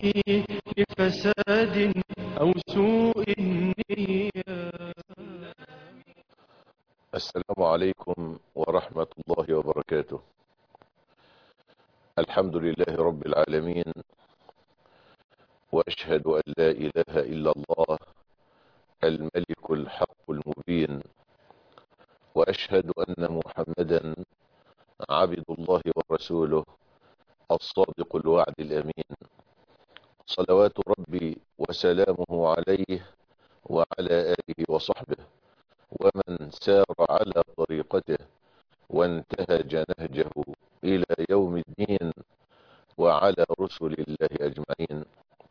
لفساد أو سوء النية السلام عليكم ورحمة الله وبركاته الحمد لله رب العالمين وأشهد أن لا إله إلا الله الملك الحق المبين وأشهد أن محمدا عبد الله ورسوله الصادق الوعد الأمين صلوات ربي وسلامه عليه وعلى آله وصحبه ومن سار على طريقته وانتهج نهجه إلى يوم الدين وعلى رسل الله أجمعين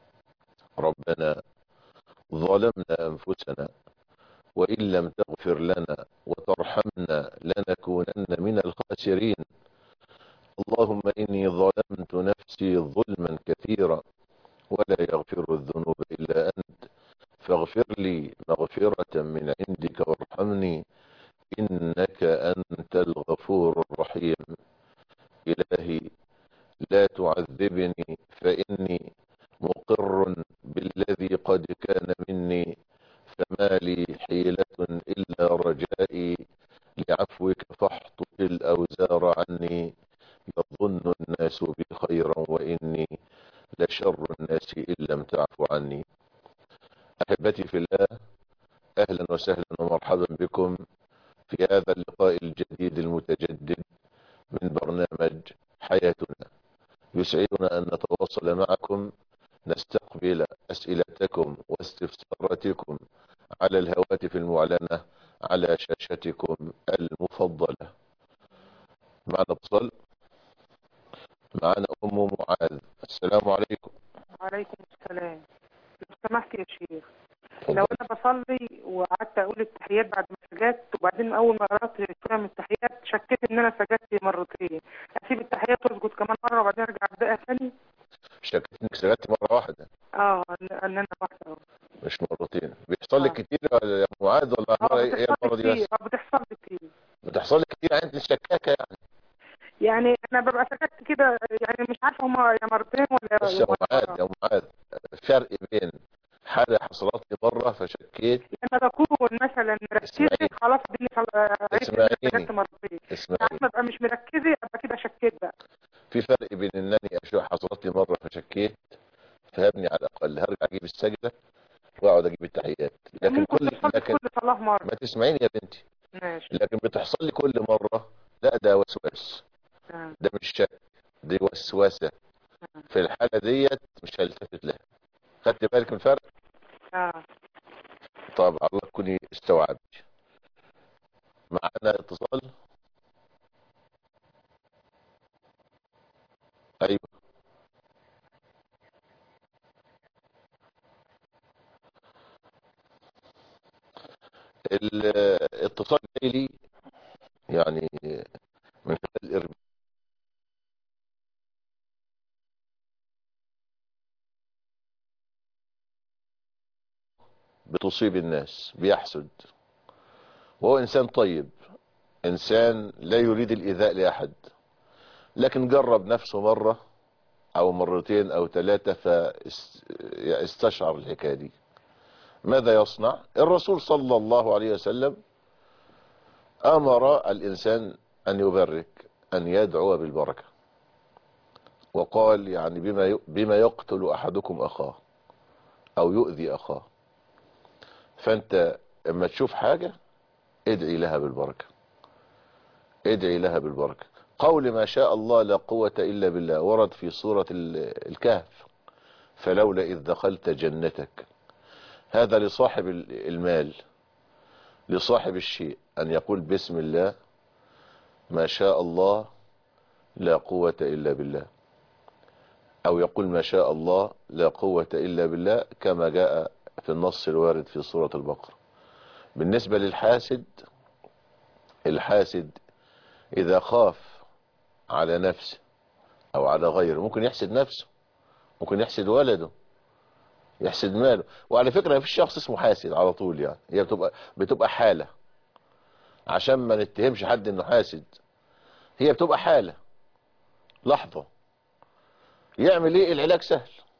ربنا ظلمنا أنفسنا وإن لم تغفر لنا وترحمنا لنكونن من الخاسرين اللهم إني ظلمت نفسي ظلما كثيرا ولا يغفر الذنوب إلا أنت فاغفر لي مغفرة من عندك وارحمني إنك أنت الغفور الرحيم إلهي لا تعذبني فإني مقر بالذي قد كان مني فما لي حيلة إلا رجائي لعفوك فاحطط الأوزار عني يظن الناس بي خيرا وإني لشر الناس إن لم تعفو عني أحبتي في الله أهلا وسهلا ومرحبا بكم في هذا اللقاء الجديد المتجدد من برنامج حياتنا يسعدنا أن نتواصل معكم نستقبل أسئلتكم واستفساراتكم على الهواتف المعلنة على شاشتكم المفضلة معنا اتصال معنا أم معاذ السلام عليكم وعليكم السلام لو سمحت يا شيخ لو انا بصلي وقعدت اقول التحيات بعد ما سجدت وبعدين اول ما قرات شويه من التحيات شكيت ان انا سجدت مرتين اسيب التحيات واسجد كمان مره وبعدين ارجع ابداها ثاني شكيت انك سجدت مرة واحدة اه ان إن انا واحده مش مرتين بيحصل لك آه. كتير يا أم معاذ ولا اه مرة ايه المرة بتحصل دي كتير بس اه بتحصل لي كتير بتحصل لك كتير يعني انت شكاكة يعني يعني انا ببقى سكت كده يعني مش عارفه هما يا مرتين ولا بس يا أم ولا معاذ مرة. يا أم معاذ فرق بين حالة حصلت لي مرة فشكيت لما بكون مثلا مركزه اسمعيني. خلاص اديني خل- عرفت ان اسمعيني. انا سجدت مرتين اسمعي ساعات ببقى مش مركزه ابقى كده شكيت بقى في فرق بين انني اشوف حصلت لي مرة فشكيت فهبني على الاقل هرجع اجيب السجدة واقعد اجيب التحيات لكن ممكن كل تحصل في لكن كل صلاه مره ما تسمعيني يا بنتي ماشي لكن بتحصل لي كل مرة لا ده وسواس آه. ده مش شك دي وسوسة في الحالة ديت مش هلتفت لها خدت بالك من الفرق اه طب الله تكوني استوعبت معنا اتصال ايوه الاتصال جاي لي يعني من خلال الإرباك بتصيب الناس بيحسد وهو إنسان طيب إنسان لا يريد الإيذاء لأحد لكن جرب نفسه مرة أو مرتين أو ثلاثة فاستشعر الحكاية دي ماذا يصنع الرسول صلى الله عليه وسلم أمر الإنسان أن يبرك أن يدعو بالبركة وقال يعني بما بما يقتل أحدكم أخاه أو يؤذي أخاه فأنت لما تشوف حاجة ادعي لها بالبركة ادعي لها بالبركة قول ما شاء الله لا قوة إلا بالله ورد في سورة الكهف فلولا إذ دخلت جنتك هذا لصاحب المال لصاحب الشيء أن يقول بسم الله ما شاء الله لا قوة إلا بالله أو يقول ما شاء الله لا قوة إلا بالله كما جاء في النص الوارد في سورة البقرة بالنسبة للحاسد الحاسد إذا خاف على نفسه أو على غيره ممكن يحسد نفسه ممكن يحسد ولده يحسد ماله وعلى فكرة مفيش شخص اسمه حاسد على طول يعني هي بتبقى بتبقى حالة عشان ما نتهمش حد انه حاسد هي بتبقى حالة لحظة يعمل ايه العلاج سهل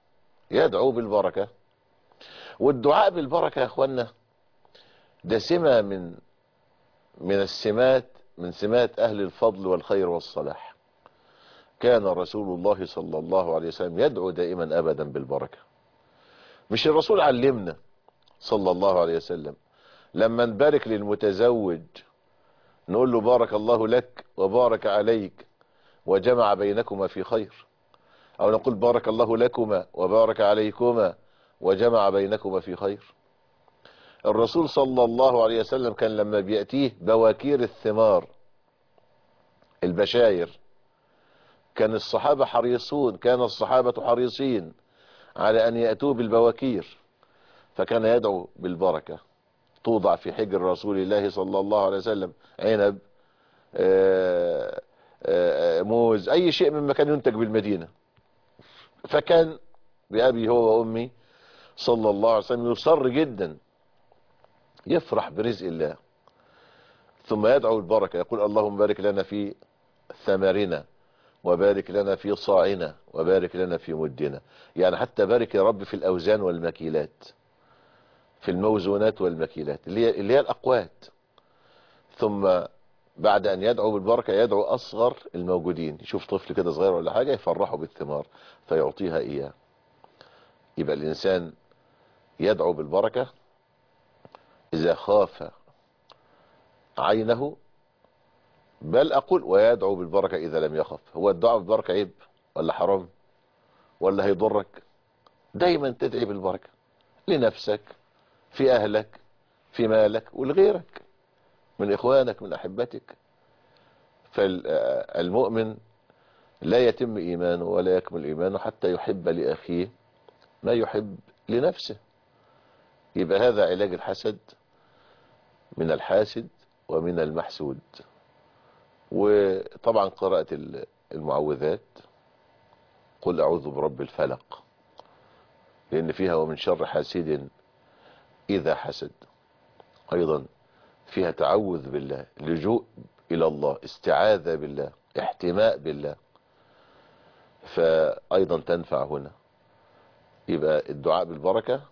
يدعو بالبركة والدعاء بالبركة يا اخوانا ده سمة من من السمات من سمات اهل الفضل والخير والصلاح كان رسول الله صلى الله عليه وسلم يدعو دائما ابدا بالبركة مش الرسول علمنا صلى الله عليه وسلم لما نبارك للمتزوج نقول له بارك الله لك وبارك عليك وجمع بينكما في خير او نقول بارك الله لكما وبارك عليكما وجمع بينكما في خير الرسول صلى الله عليه وسلم كان لما بيأتيه بواكير الثمار البشاير كان الصحابة حريصون كان الصحابة حريصين على أن يأتوا بالبواكير فكان يدعو بالبركة توضع في حجر رسول الله صلى الله عليه وسلم عنب آآ آآ موز أي شيء مما كان ينتج بالمدينة فكان بأبي هو وأمي صلى الله عليه وسلم يصر جدا يفرح برزق الله ثم يدعو البركة يقول اللهم بارك لنا في ثمرنا وبارك لنا في صاعنا وبارك لنا في مدنا يعني حتى بارك يا رب في الأوزان والمكيلات في الموزونات والمكيلات اللي هي, اللي هي الأقوات ثم بعد أن يدعو بالبركة يدعو أصغر الموجودين يشوف طفل كده صغير ولا حاجة يفرحه بالثمار فيعطيها إياه يبقى الإنسان يدعو بالبركة إذا خاف عينه بل أقول ويدعو بالبركة إذا لم يخف هو الدعاء بالبركة عيب ولا حرام ولا هيضرك دايما تدعي بالبركة لنفسك في أهلك في مالك ولغيرك من إخوانك من أحبتك فالمؤمن لا يتم إيمانه ولا يكمل إيمانه حتى يحب لأخيه ما يحب لنفسه يبقى هذا علاج الحسد من الحاسد ومن المحسود وطبعا قراءة المعوذات قل أعوذ برب الفلق لأن فيها ومن شر حاسد إذا حسد أيضا فيها تعوذ بالله لجوء إلى الله استعاذة بالله احتماء بالله فأيضا تنفع هنا يبقى الدعاء بالبركة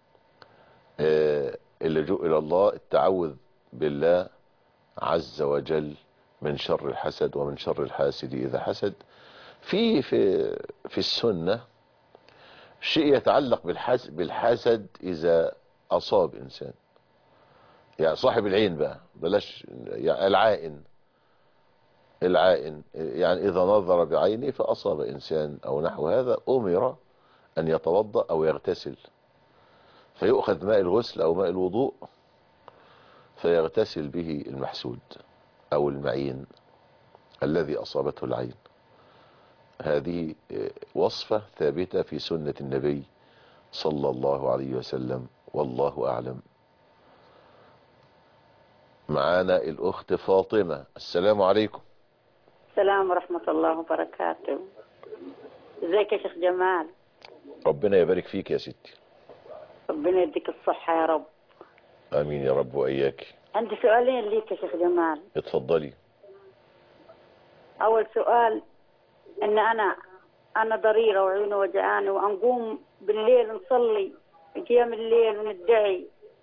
اللجوء إلى الله التعوذ بالله عز وجل من شر الحسد ومن شر الحاسد إذا حسد في في في السنة شيء يتعلق بالحسد, بالحسد إذا أصاب إنسان يعني صاحب العين بقى بلاش يعني العائن العائن يعني إذا نظر بعينه فأصاب إنسان أو نحو هذا أمر أن يتوضأ أو يغتسل فيؤخذ ماء الغسل أو ماء الوضوء فيغتسل به المحسود أو المعين الذي أصابته العين هذه وصفة ثابتة في سنة النبي صلى الله عليه وسلم والله أعلم معانا الأخت فاطمة السلام عليكم السلام ورحمة الله وبركاته ازيك يا شيخ جمال ربنا يبارك فيك يا ستي ربنا يديك الصحة يا رب آمين يا رب وإياك عندي سؤالين ليك يا شيخ جمال اتفضلي أول سؤال إن أنا أنا ضريرة وعيوني وجعاني وأنقوم بالليل نصلي قيام الليل وندعي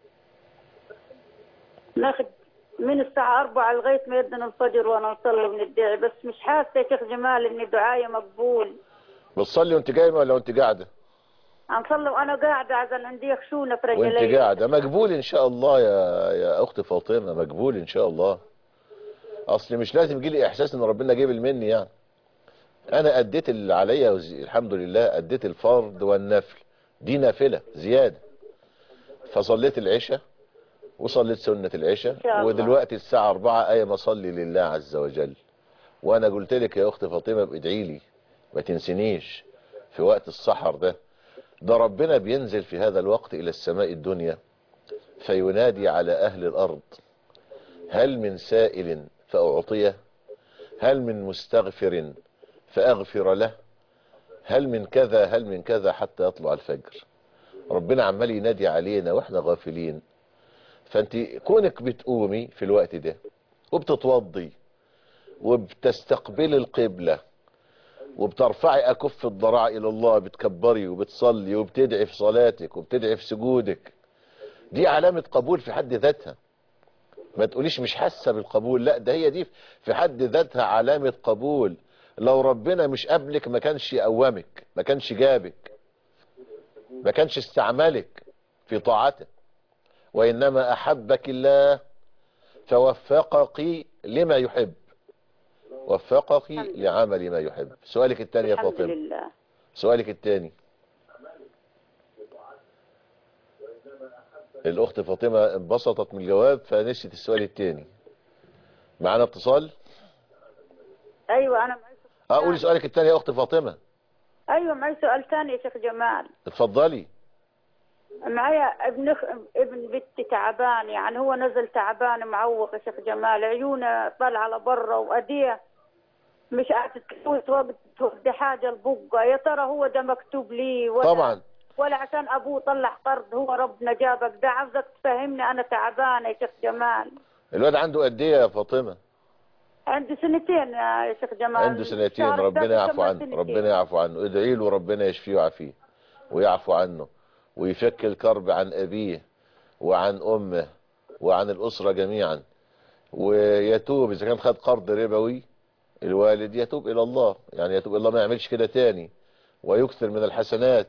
ناخد من الساعة أربعة لغاية ما يدن الفجر وأنا نصلي وندعي بس مش حاسة يا شيخ جمال إن دعائي مقبول بتصلي وانت قايمة ولا وانت قاعدة أنصلي وأنا قاعدة عشان عندي خشونة في وانت رجلي قاعدة مقبول ان شاء الله يا يا اخت فاطمة مقبول ان شاء الله اصل مش لازم يجيلي احساس ان ربنا جيب مني يعني انا اديت اللي عليا وز- الحمد لله اديت الفرض والنفل دي نافلة زيادة فصليت العشاء وصليت سنة العشاء شاء الله. ودلوقتي الساعة أربعة قايم أصلي لله عز وجل وأنا قلت لك يا أخت فاطمة بادعي لي ما تنسنيش في وقت السحر ده ده ربنا بينزل في هذا الوقت إلى السماء الدنيا فينادي على أهل الأرض هل من سائل فأعطيه هل من مستغفر فأغفر له هل من كذا هل من كذا حتى يطلع الفجر ربنا عمال ينادي علينا واحنا غافلين فانت كونك بتقومي في الوقت ده وبتتوضي وبتستقبل القبلة وبترفعي أكف الضراع إلى الله بتكبري وبتصلي وبتدعي في صلاتك وبتدعي في سجودك دي علامة قبول في حد ذاتها ما تقوليش مش حاسة بالقبول لا ده هي دي في حد ذاتها علامة قبول لو ربنا مش قبلك ما كانش يقومك ما كانش جابك ما كانش استعملك في طاعته وإنما أحبك الله فوفقك لما يحب وفقك لعمل ما يحب سؤالك الثاني يا الحمد فاطمة لله سؤالك الثاني الأخت فاطمة انبسطت من الجواب فنسيت السؤال الثاني معانا اتصال ايوه انا معي اه قولي سؤالك الثاني يا أخت فاطمة ايوه معي سؤال ثاني يا شيخ جمال اتفضلي معايا ابن خ... ابن بنتي تعبان يعني هو نزل تعبان معوق يا شيخ جمال عيونه طالعه لبرا وأديه مش قاعد تسوي وقت تودي حاجه لبقه يا ترى هو ده مكتوب لي ولا طبعا ولا عشان ابوه طلع قرض هو ربنا جابك ده عاوزك تفهمني انا تعبانه يا شيخ جمال الواد عنده قد ايه يا فاطمة عنده سنتين يا شيخ جمال عنده سنتين شهر ربنا الثالث يعفو كمان عنه سنتين. ربنا يعفو عنه ادعي له ربنا يشفيه ويعافيه ويعفو عنه ويفك الكرب عن أبيه وعن أمه وعن الأسرة جميعا ويتوب إذا كان خد قرض ربوي الوالد يتوب إلى الله يعني يتوب إلى الله ما يعملش كده تاني ويكثر من الحسنات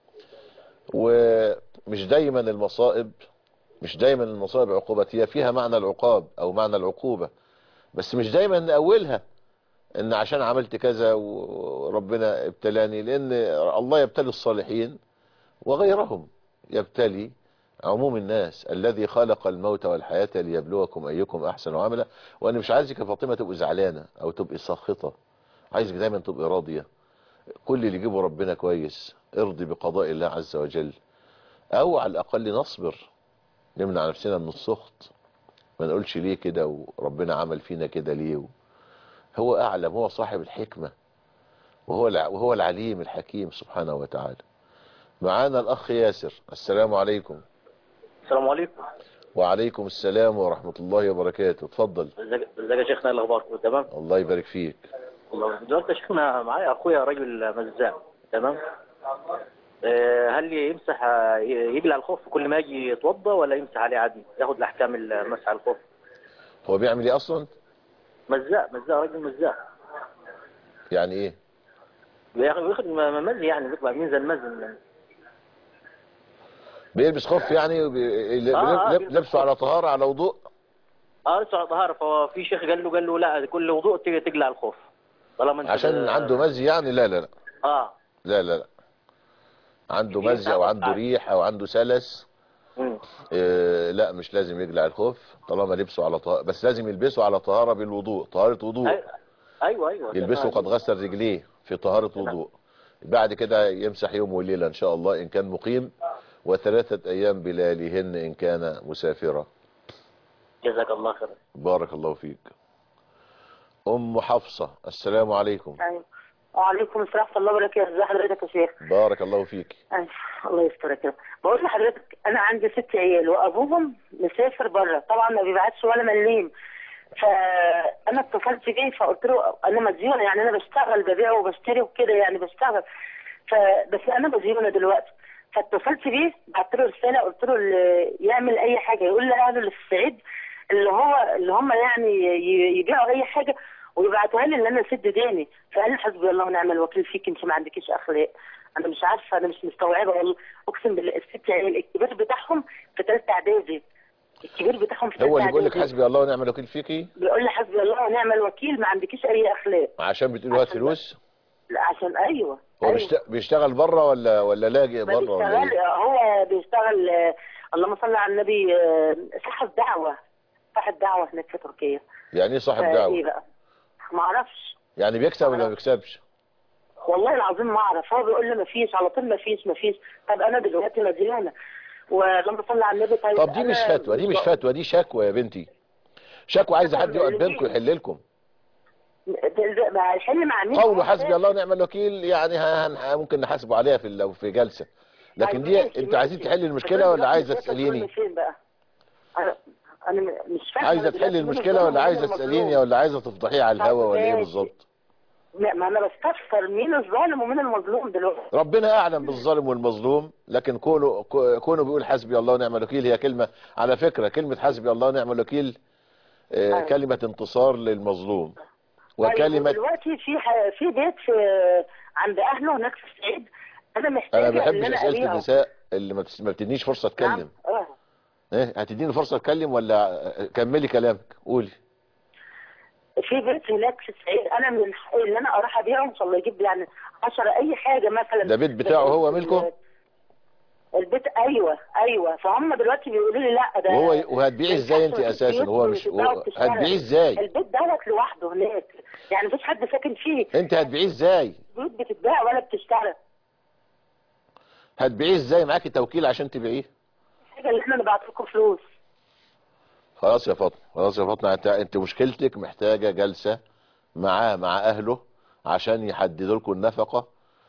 ومش دايما المصائب مش دايما المصائب عقوبات هي فيها معنى العقاب أو معنى العقوبة بس مش دايما نأولها ان عشان عملت كذا وربنا ابتلاني لان الله يبتلي الصالحين وغيرهم يبتلي عموم الناس الذي خلق الموت والحياة ليبلوكم ايكم احسن عملا وانا مش عايزك يا فاطمة تبقي زعلانة او تبقي ساخطة عايزك دايما تبقي راضية كل اللي يجيبه ربنا كويس ارضي بقضاء الله عز وجل او على الاقل نصبر نمنع نفسنا من السخط ما نقولش ليه كده وربنا عمل فينا كده ليه هو أعلم هو صاحب الحكمة وهو الع- وهو العليم الحكيم سبحانه وتعالى معانا الأخ ياسر السلام عليكم السلام عليكم وعليكم السلام ورحمة الله وبركاته اتفضل ازيك ازيك يا شيخنا إيه الاخبار كله تمام الله يبارك فيك والله دلوقتي يا شيخنا معايا اخويا رجل مزاع تمام آه، هل يمسح آه، يقلع الخف كل ما يجي يتوضى ولا يمسح عليه عادي ياخد الاحكام المسح على الخف هو بيعمل ايه اصلا مزاع مزاع رجل مزاع يعني ايه بياخد بياخد م- مزي يعني بيطلع ينزل مزن يعني. بيلبس خف يعني وبي- آه، آه، لب- بيلبس لبسه على طهارة على وضوء اه لسه على طهاره فهو في شيخ قال له قال له لا كل وضوء تيجي تقلع الخف طالما انت عشان عنده مزي يعني لا لا لا اه لا لا لا عنده كتير مزي او تعب عنده تعب. ريح او عنده سلس مم. إيه لا مش لازم يقلع الخف طالما لبسه على طهارة بس لازم يلبسه على طهارة بالوضوء طهارة وضوء أي- ايوه ايوه يلبسه تمام. قد غسل رجليه في طهارة تمام. وضوء بعد كده يمسح يوم وليلة ان شاء الله ان كان مقيم وثلاثة ايام بلاليهن ان كان مسافرا جزاك الله خير بارك الله فيك ام حفصة السلام عليكم أيوة. وعليكم السلام ورحمة الله وبركاته ازي حضرتك يا شيخ بارك الله فيك أيوة. الله يسترك يا رب. بقول لحضرتك انا عندي ست عيال وابوهم مسافر بره طبعا ما بيبعتش ولا مليم فانا اتصلت بيه فقلت له انا مديونه يعني انا بشتغل ببيع وبشتري وكده يعني بشتغل فبس انا مديونه دلوقتي فاتصلت بيه بعت له رساله قلت له اللي يعمل اي حاجه يقول لي اهله اللي في الصعيد اللي هو اللي هم يعني ي- يبيعوا اي حاجه ويبعتوها لي ان انا اسد ديني فقال لي حسبي الله ونعم الوكيل فيك انت ما عندكيش اخلاق انا مش عارفه انا مش مستوعبه والله اقسم بالله الست عيال الكبير بتاعهم في ثالثه اعدادي الكبير بتاعهم في ثالثه هو اللي بيقول لك اعدادي حسبي الله ونعم الوكيل فيكي بيقول لي حسبي الله ونعم الوكيل ما عندكيش اي اخلاق عشان بتقولوا هات عشان فلوس لا عشان ايوه هو أيوة. بيشت- بيشتغل بره ولا ولا لاجئ ما بره ولا بيشتغل ايه هو بيشتغل آه، اللهم صل على النبي آه، صاحب دعوه صاحب دعوه هناك في تركيا يعني ايه صاحب فايه دعوة بقى ما اعرفش يعني بيكسب ولا ما بيكسبش والله العظيم ما اعرف هو بيقول لي ما فيش على طول ما فيش ما فيش طب انا دلوقتي مديونه ولما صلي على النبي طيب طب دي مش أنا فتوى دي مش فتوى دي شكوى يا بنتي شكوى عايزه حد يقعد بينكم يحل لكم ما هيحل مع مين قوله حسبي الله ونعم الوكيل يعني ه- هن- ممكن نحاسبه عليها في لو في جلسة لكن أيوة، دي ماشي، انت عايزين ماشي. تحل المشكلة ولا عايزة تسأليني فين بقى انا انا مش فاهمه عايزة أنا تحل دلوقتي المشكلة مظلومة ولا عايزة وأنا تسأليني مظلومة. ولا عايزة تفضحيه على الهوا ولا ايه ماشي. بالظبط ما ما انا بستفسر مين الظالم ومين المظلوم دلوقتي ربنا اعلم بالظالم والمظلوم لكن كونه كونه بيقول حسبي الله ونعم الوكيل هي كلمة على فكرة كلمة حسبي الله ونعم الوكيل آه، أيوة. كلمة انتصار للمظلوم طيب وكلمة دلوقتي في ح- في بيت في عند اهله هناك في الصعيد انا محتاجه انا ما ان بحبش انا اسئلة ابيعه النساء اللي ما بتس- ما بتدينيش فرصة اتكلم نعم. اه ايه هتديني فرصة اتكلم ولا كملي كلامك قولي في بيت هناك في الصعيد انا من حقي ان انا اروح ابيعه ان شاء الله يجيب لي يعني 10 اي حاجه مثلا ده بيت بتاعه هو ملكه البيت ايوه ايوه فهم دلوقتي بيقولوا لي لا ده وهو وهتبيعي ازاي انت اساسا هو مش هو هتبيعيه ازاي البيت دوت لوحده هناك يعني مفيش حد ساكن فيه انت هتبيعيه ازاي بيوت بتتباع ولا بتشترى هتبيعيه ازاي معاكي توكيل عشان تبيعيه الحاجه اللي احنا نبعت لكم فلوس خلاص يا فاطمه خلاص يا فاطمه انت انت مشكلتك محتاجه جلسه معاه مع اهله عشان يحددوا لكم النفقه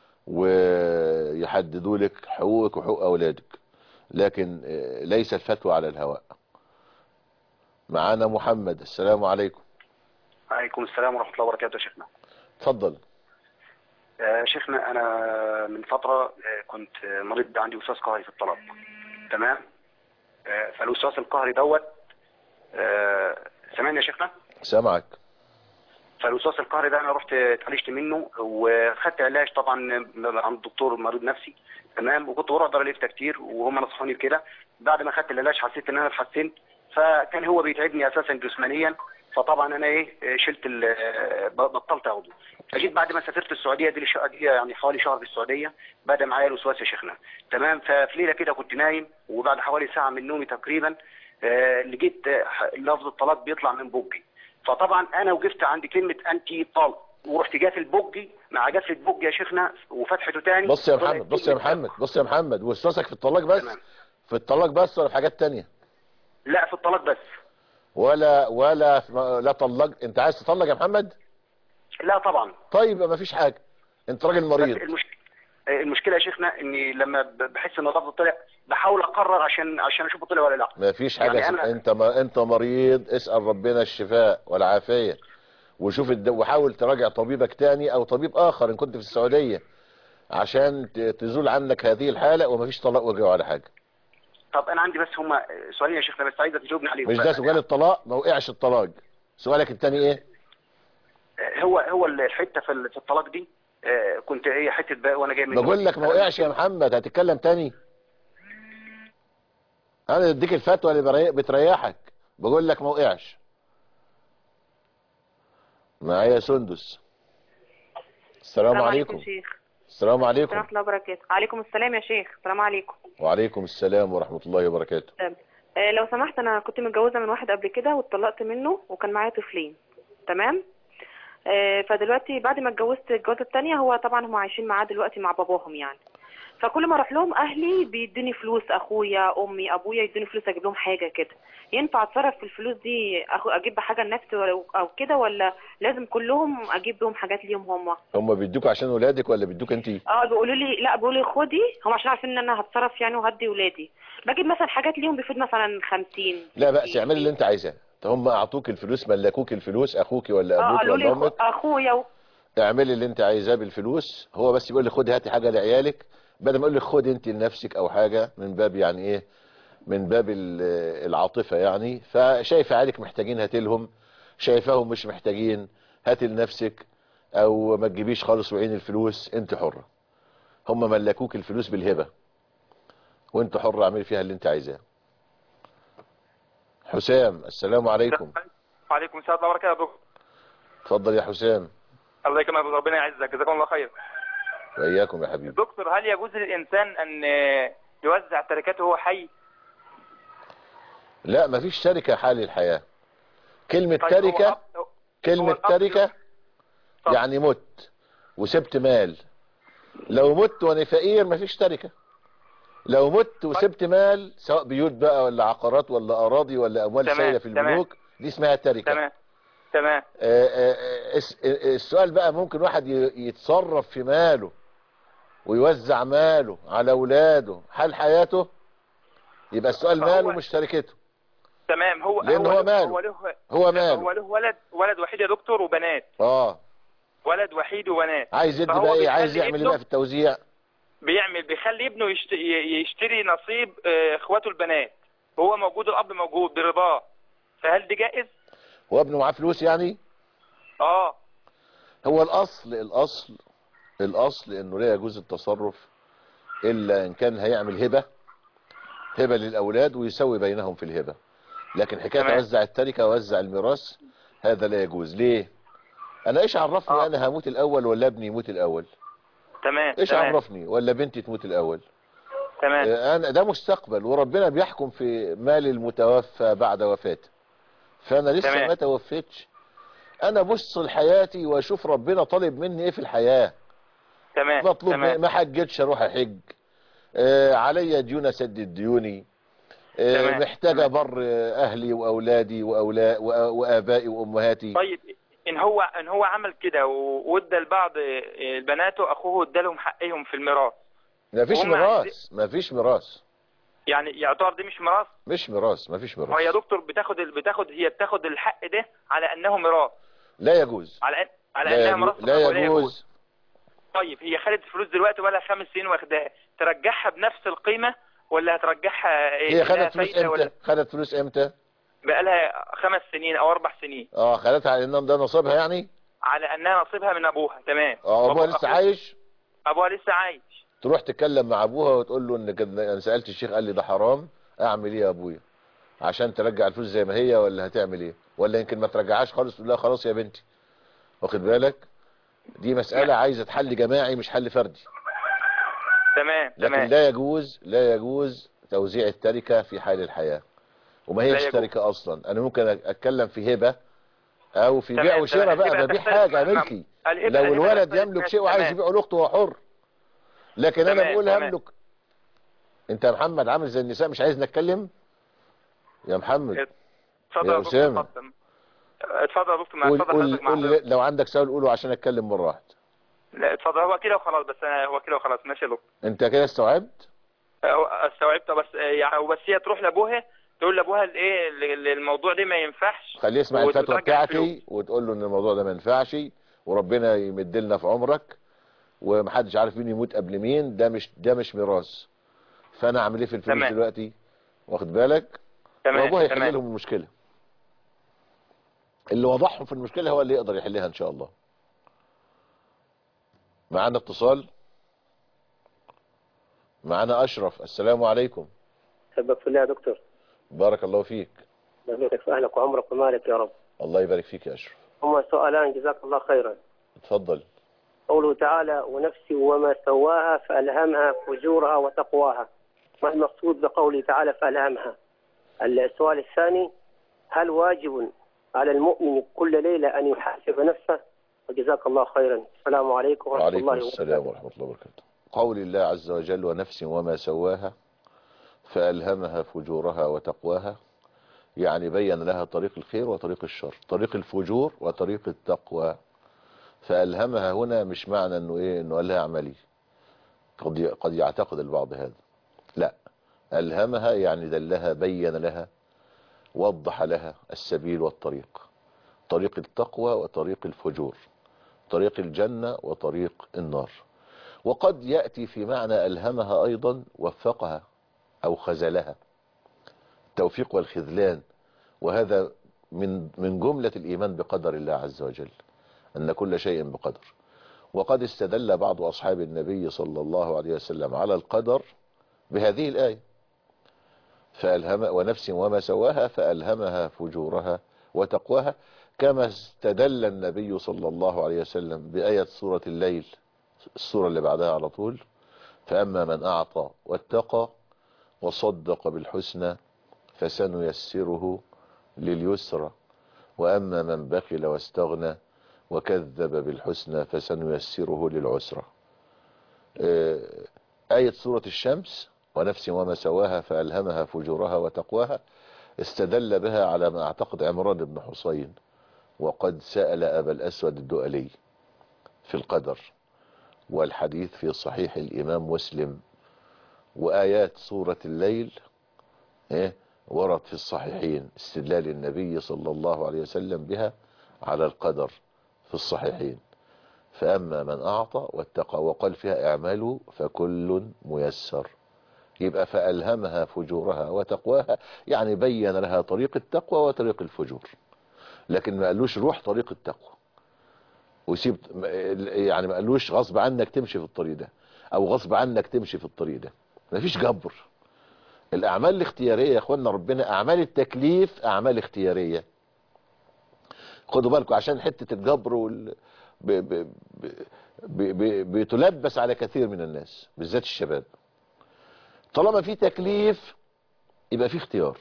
ويحددوا لك حقوقك وحقوق اولادك لكن آه، ليس الفتوى على الهواء معانا محمد السلام عليكم عليكم السلام ورحمة الله وبركاته يا شيخنا اتفضل آه، شيخنا أنا من فترة آه، كنت آه، مريض عندي وسواس قهري في الطلاق تمام آه، فالوسواس القهري دوت آه، سامعني يا شيخنا سامعك فالوسواس القهري ده أنا رحت اتعالجت منه وخدت علاج طبعا عند الدكتور مريض نفسي تمام وكنت بروح دار الافتاء كتير وهم نصحوني بكده بعد ما خدت العلاج حسيت ان انا اتحسنت فكان هو بيتعبني اساسا جسمانيا فطبعا انا ايه آه، شلت ال- آه، بطلت اخده فجيت بعد ما سافرت السعوديه دي الشقه دي يعني حوالي شهر في السعوديه بدا معايا الوسواس يا شيخنا تمام ففي ليله كده كنت نايم وبعد حوالي ساعه من نومي تقريبا آه، لقيت آه، لفظ الطلاق بيطلع من بوجي فطبعا انا وقفت عند كلمه انتي طلق ورحت جات البوجي مع جفه بوجي يا شيخنا وفتحته تاني بص يا طلعت محمد بص يا كلمة محمد بص يا محمد وسوسك في الطلاق بس تمام. في الطلاق بس ولا في حاجات تانية لا في الطلاق بس ولا ولا في- لا طلق انت عايز تطلق يا محمد لا طبعا طيب ما فيش حاجة انت راجل بس مريض المشكله المشكله يا شيخنا اني لما ب- بحس ان اللفظ طلع بحاول اقرر عشان عشان اشوفه طلع ولا لا ما فيش حاجة يعني يعني أنا- انت ما انت مريض اسأل ربنا الشفاء والعافية وشوف الد... وحاول تراجع طبيبك تاني او طبيب اخر ان كنت في السعودية عشان ت- تزول عنك هذه الحالة ومفيش طلاق وجه ولا حاجة طب انا عندي بس هما سؤالين يا شيخنا بس عايزك تجاوبني عليهم مش ده سؤال الطلاق ما وقعش الطلاق سؤالك التاني ايه هو هو الحته في ال- في الطلاق دي آه، كنت هي حته بقى وانا جاي من بقول لك ما وقعش يا محمد هتتكلم تاني انا اديك الفتوى اللي بري- بتريحك بقول لك ما وقعش معايا سندس السلام عليكم شيخ السلام عليكم ورحمة الله وبركاته عليكم السلام يا شيخ السلام عليكم وعليكم السلام ورحمة الله وبركاته تمام. آه، لو سمحت انا كنت متجوزه من واحد قبل كده واتطلقت منه وكان معايا طفلين تمام آه، فدلوقتي بعد ما اتجوزت الجوازه الثانيه هو طبعا هم عايشين معاه دلوقتي مع باباهم يعني فكل ما اروح لهم اهلي بيدوني فلوس اخويا امي ابويا يدوني فلوس اجيب لهم حاجه كده ينفع اتصرف في الفلوس دي أخو اجيب بحاجه لنفسي ولا- او كده ولا لازم كلهم اجيب لهم حاجات ليهم هم هم بيدوك عشان ولادك ولا بيدوك انت اه بيقولوا لي لا بيقولوا لي خدي هم عشان عارفين ان انا هتصرف يعني وهدي ولادي بجيب مثلا حاجات ليهم بيفيد مثلا 50 لا بأس اعملي اللي انت عايزاه هم اعطوك الفلوس ملكوك الفلوس اخوك ولا اه ابوك قالوا ولا لي امك خ- اخويا و... اعملي اللي انت عايزاه بالفلوس هو بس بيقول لي خدي هاتي حاجه لعيالك بدل ما يقول لك خدي انت لنفسك او حاجه من باب يعني ايه من باب ال- العاطفه يعني فشايفه عيالك محتاجين هاتي لهم شايفاهم مش محتاجين هاتي لنفسك او ما تجيبيش خالص وعين الفلوس انت حره هم ملكوك الفلوس بالهبه وانت حره اعملي فيها اللي انت عايزاه حسام السلام عليكم وعليكم السلام ورحمة الله وبركاته يا دكتور اتفضل يا حسام الله يكرمك ربنا يعزك جزاكم الله خير واياكم يا حبيبي دكتور هل يجوز للإنسان أن يوزع تركته وهو حي لا مفيش تركة حال الحياة كلمة طيب تركة هو أب- هو كلمة الأب تركة طب. يعني مت وسبت مال لو مت وانا فقير مفيش تركة لو مت وسبت مال سواء بيوت بقى ولا عقارات ولا اراضي ولا اموال تمام، سائلة في تمام. البنوك دي اسمها تركة تمام تمام آه، آه، آه، الس- آه، السؤال بقى ممكن واحد ي- يتصرف في ماله ويوزع ماله على اولاده حال حياته يبقى السؤال فهو- ماله مش تركته تمام هو لأن هو له- ماله. هو له هو هو ماله له ولد ولد وحيد يا دكتور وبنات اه ولد وحيد وبنات عايز يدي فهو بقى ايه بيخلي عايز يعمل ايه ابنه- بقى في التوزيع بيعمل بيخلي ابنه يشت- ي- يشتري نصيب آه، اخواته البنات هو موجود الاب موجود برضاه فهل دي جائز؟ هو ابنه معاه فلوس يعني اه هو الاصل الاصل الاصل انه لا يجوز التصرف الا ان كان هيعمل هبة هبة للاولاد ويسوي بينهم في الهبة لكن حكاية تمام. اوزع التركة اوزع الميراث هذا لا يجوز ليه انا ايش عرفني آه. انا هموت الاول ولا ابني يموت الاول تمام ايش تمام عرفني ولا بنتي تموت الاول تمام آه، انا ده مستقبل وربنا بيحكم في مال المتوفى بعد وفاته فانا لسه تمام. ما توفيتش انا بص لحياتي واشوف ربنا طالب مني ايه في الحياة تمام مطلوب تمام ما حجتش اروح احج آه عليا ديون اسدد ديوني آه تمام. محتاجة بر آه، اهلي واولادي وأولا وأ- وابائي وامهاتي طيب ان هو ان هو عمل كده و- وادى لبعض آه، بناته اخوه ادالهم حقهم في الميراث ما فيش وهم ميراث ما فيش ميراث يعني يعتبر دي مش ميراث مش ميراث ما فيش هو يا ميراث دكتور بتاخد ال- بتاخد هي بتاخد الحق ده على انه ميراث لا يجوز على أن على لا انها يجوز, ميراث لا ولا يجوز طيب هي خدت الفلوس دلوقتي ولا خمس سنين واخداها ترجعها بنفس القيمه ولا هترجعها إيه هي إنها خدت فلوس فايدة ولا امتى خدت فلوس امتى بقى لها خمس سنين او اربع سنين اه خدتها على ان ده نصيبها يعني على انها نصيبها من ابوها تمام اه ابوها وأبو- لسه أخوه- عايش ابوها لسه عايش تروح تتكلم مع ابوها وتقول له ان كان- انا سالت الشيخ قال لي ده حرام اعمل ايه يا ابويا عشان ترجع الفلوس زي ما هي ولا هتعمل ايه ولا يمكن ما ترجعهاش خالص تقول لها خلاص يا بنتي واخد بالك دي مسألة عايزة حل جماعي مش حل فردي تمام لكن تمام لا يجوز لا يجوز توزيع التركة في حال الحياة وما هيش يجوز. تركة اصلا انا ممكن اتكلم في هبة او في تمام، بيع وشراء تمام. بقى الهبة ببيع تختلف حاجة مع- ملكي الهبة- لو الهبة الولد تختلف يملك مع- شيء وعايز تمام. يبيعه لاخته هو حر لكن انا تمام، بقول تمام. هملك انت يا محمد عامل زي النساء مش عايز نتكلم يا محمد اتفضل يا يا دكتور أسامة. اتفضل اتفضل يا دكتور مع قول اتفضل قول حضرتك مع قول حضرتك. لو عندك سؤال قوله عشان اتكلم مرة واحدة لا اتفضل هو كده وخلاص بس أنا هو كده وخلاص ماشي يا دكتور انت كده استوعبت هو استوعبت بس يعني بس هي تروح لابوها تقول لابوها الايه ال- الموضوع ده ما ينفعش خليه يسمع وت- الفتوى وترجع بتاعتي الفلوس. وتقول له ان الموضوع ده ما ينفعش وربنا يمد لنا في عمرك ومحدش عارف مين يموت قبل مين ده مش ده مش ميراث فانا اعمل ايه في الفلوس تمام. دلوقتي واخد بالك تمام وابوها يحل تمام لهم المشكله اللي وضعهم في المشكله هو اللي يقدر يحلها ان شاء الله معانا اتصال معانا اشرف السلام عليكم سبب في الله يا دكتور بارك الله فيك بارك في اهلك وعمرك ومالك يا رب الله يبارك فيك يا اشرف هما سؤالان جزاك الله خيرا اتفضل قوله تعالى ونفس وما سواها فألهمها فجورها وتقواها ما المقصود بقوله تعالى فألهمها السؤال الثاني هل واجب على المؤمن كل ليلة أن يحاسب نفسه وجزاك الله خيرا السلام عليكم ورحمة وعليكم الله السلام وبركاته ورحمة الله وبركاته قول الله عز وجل ونفس وما سواها فألهمها فجورها وتقواها يعني بين لها طريق الخير وطريق الشر طريق الفجور وطريق التقوى فألهمها هنا مش معنى انه ايه انه قال لها اعملي قد ي- قد يعتقد البعض هذا لا ألهمها يعني دلها بين لها وضح لها السبيل والطريق طريق التقوى وطريق الفجور طريق الجنة وطريق النار وقد يأتي في معنى ألهمها أيضا وفقها أو خذلها التوفيق والخذلان وهذا من من جملة الإيمان بقدر الله عز وجل أن كل شيء بقدر وقد استدل بعض أصحاب النبي صلى الله عليه وسلم على القدر بهذه الآية فألهم ونفس وما سواها فألهمها فجورها وتقواها كما استدل النبي صلى الله عليه وسلم بآية سورة الليل السورة اللي بعدها على طول فأما من أعطى واتقى وصدق بالحسنى فسنيسره لليسرى وأما من بخل واستغنى وكذب بالحسنى فسنيسره للعسرى آه، آية سورة الشمس ونفس وما سواها فألهمها فجورها وتقواها استدل بها على ما اعتقد عمران بن حسين وقد سأل أبا الأسود الدؤلي في القدر والحديث في صحيح الإمام مسلم وآيات سورة الليل إيه ورد في الصحيحين استدلال النبي صلى الله عليه وسلم بها على القدر في الصحيحين فأما من أعطى واتقى وقال فيها اعملوا فكل ميسر يبقى فألهمها فجورها وتقواها يعني بين لها طريق التقوى وطريق الفجور لكن ما قالوش روح طريق التقوى وسيب يعني ما قالوش غصب عنك تمشي في الطريق ده او غصب عنك تمشي في الطريق ده مفيش جبر الاعمال الاختياريه يا اخوانا ربنا اعمال التكليف اعمال اختياريه خدوا بالكم عشان حته الجبر وال ب... ب... ب... ب... ب... بتلبس على كثير من الناس بالذات الشباب طالما في تكليف يبقى في اختيار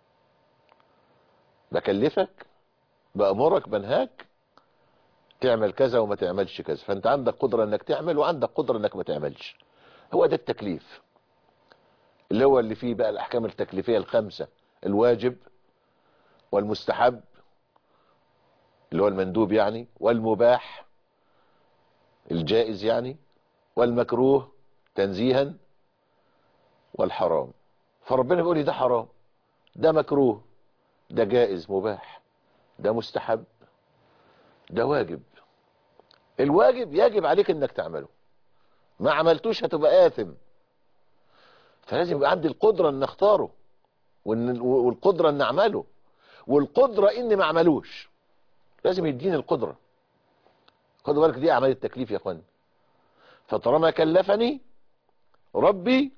بكلفك بأمرك بنهاك تعمل كذا وما تعملش كذا فانت عندك قدرة انك تعمل وعندك قدرة انك ما تعملش هو ده التكليف اللي هو اللي فيه بقى الاحكام التكليفية الخمسة الواجب والمستحب اللي هو المندوب يعني والمباح الجائز يعني والمكروه تنزيها والحرام فربنا بيقول لي ده حرام ده مكروه ده جائز مباح ده مستحب ده واجب الواجب يجب عليك انك تعمله ما عملتوش هتبقى آثم فلازم يبقى عندي القدرة ان اختاره وإن- والقدرة ان اعمله والقدرة اني ما اعملوش لازم يديني القدرة خدوا بالك دي اعمال التكليف يا اخوان فطالما كلفني ربي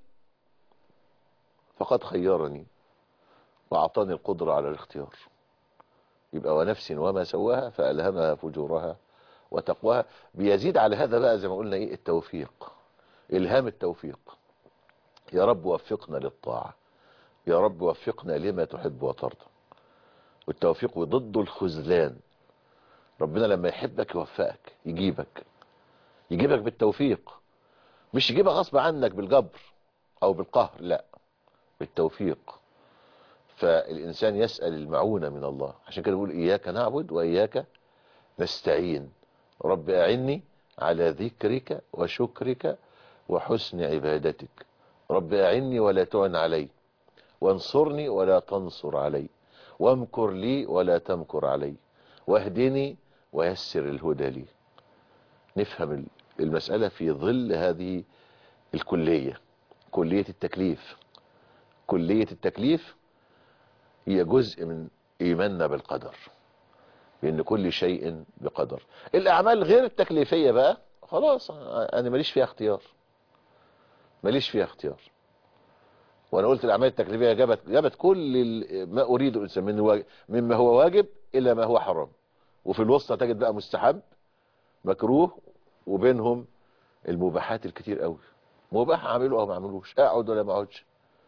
فقد خيرني واعطاني القدرة على الاختيار يبقى ونفس وما سواها فألهمها فجورها وتقواها بيزيد على هذا بقى زي ما قلنا ايه التوفيق الهام التوفيق يا رب وفقنا للطاعة يا رب وفقنا لما تحب وترضى والتوفيق ضد الخذلان ربنا لما يحبك يوفقك يجيبك يجيبك بالتوفيق مش يجيبك غصب عنك بالجبر او بالقهر لا بالتوفيق فالإنسان يسأل المعونة من الله عشان كده بيقول إياك نعبد وإياك نستعين رب أعني على ذكرك وشكرك وحسن عبادتك رب أعني ولا تعن علي وانصرني ولا تنصر علي وامكر لي ولا تمكر علي واهدني ويسر الهدى لي نفهم المسألة في ظل هذه الكلية كلية التكليف كلية التكليف هي جزء من ايماننا بالقدر بان كل شيء بقدر الاعمال غير التكليفية بقى خلاص انا ماليش فيها اختيار ماليش فيها اختيار وانا قلت الاعمال التكليفية جابت جابت كل ال- ما اريد الانسان من واجب مما هو واجب الى ما هو حرام وفي الوسط تجد بقى مستحب مكروه وبينهم المباحات الكتير قوي مباح اعمله او ما اعملوش اقعد ولا ما اقعدش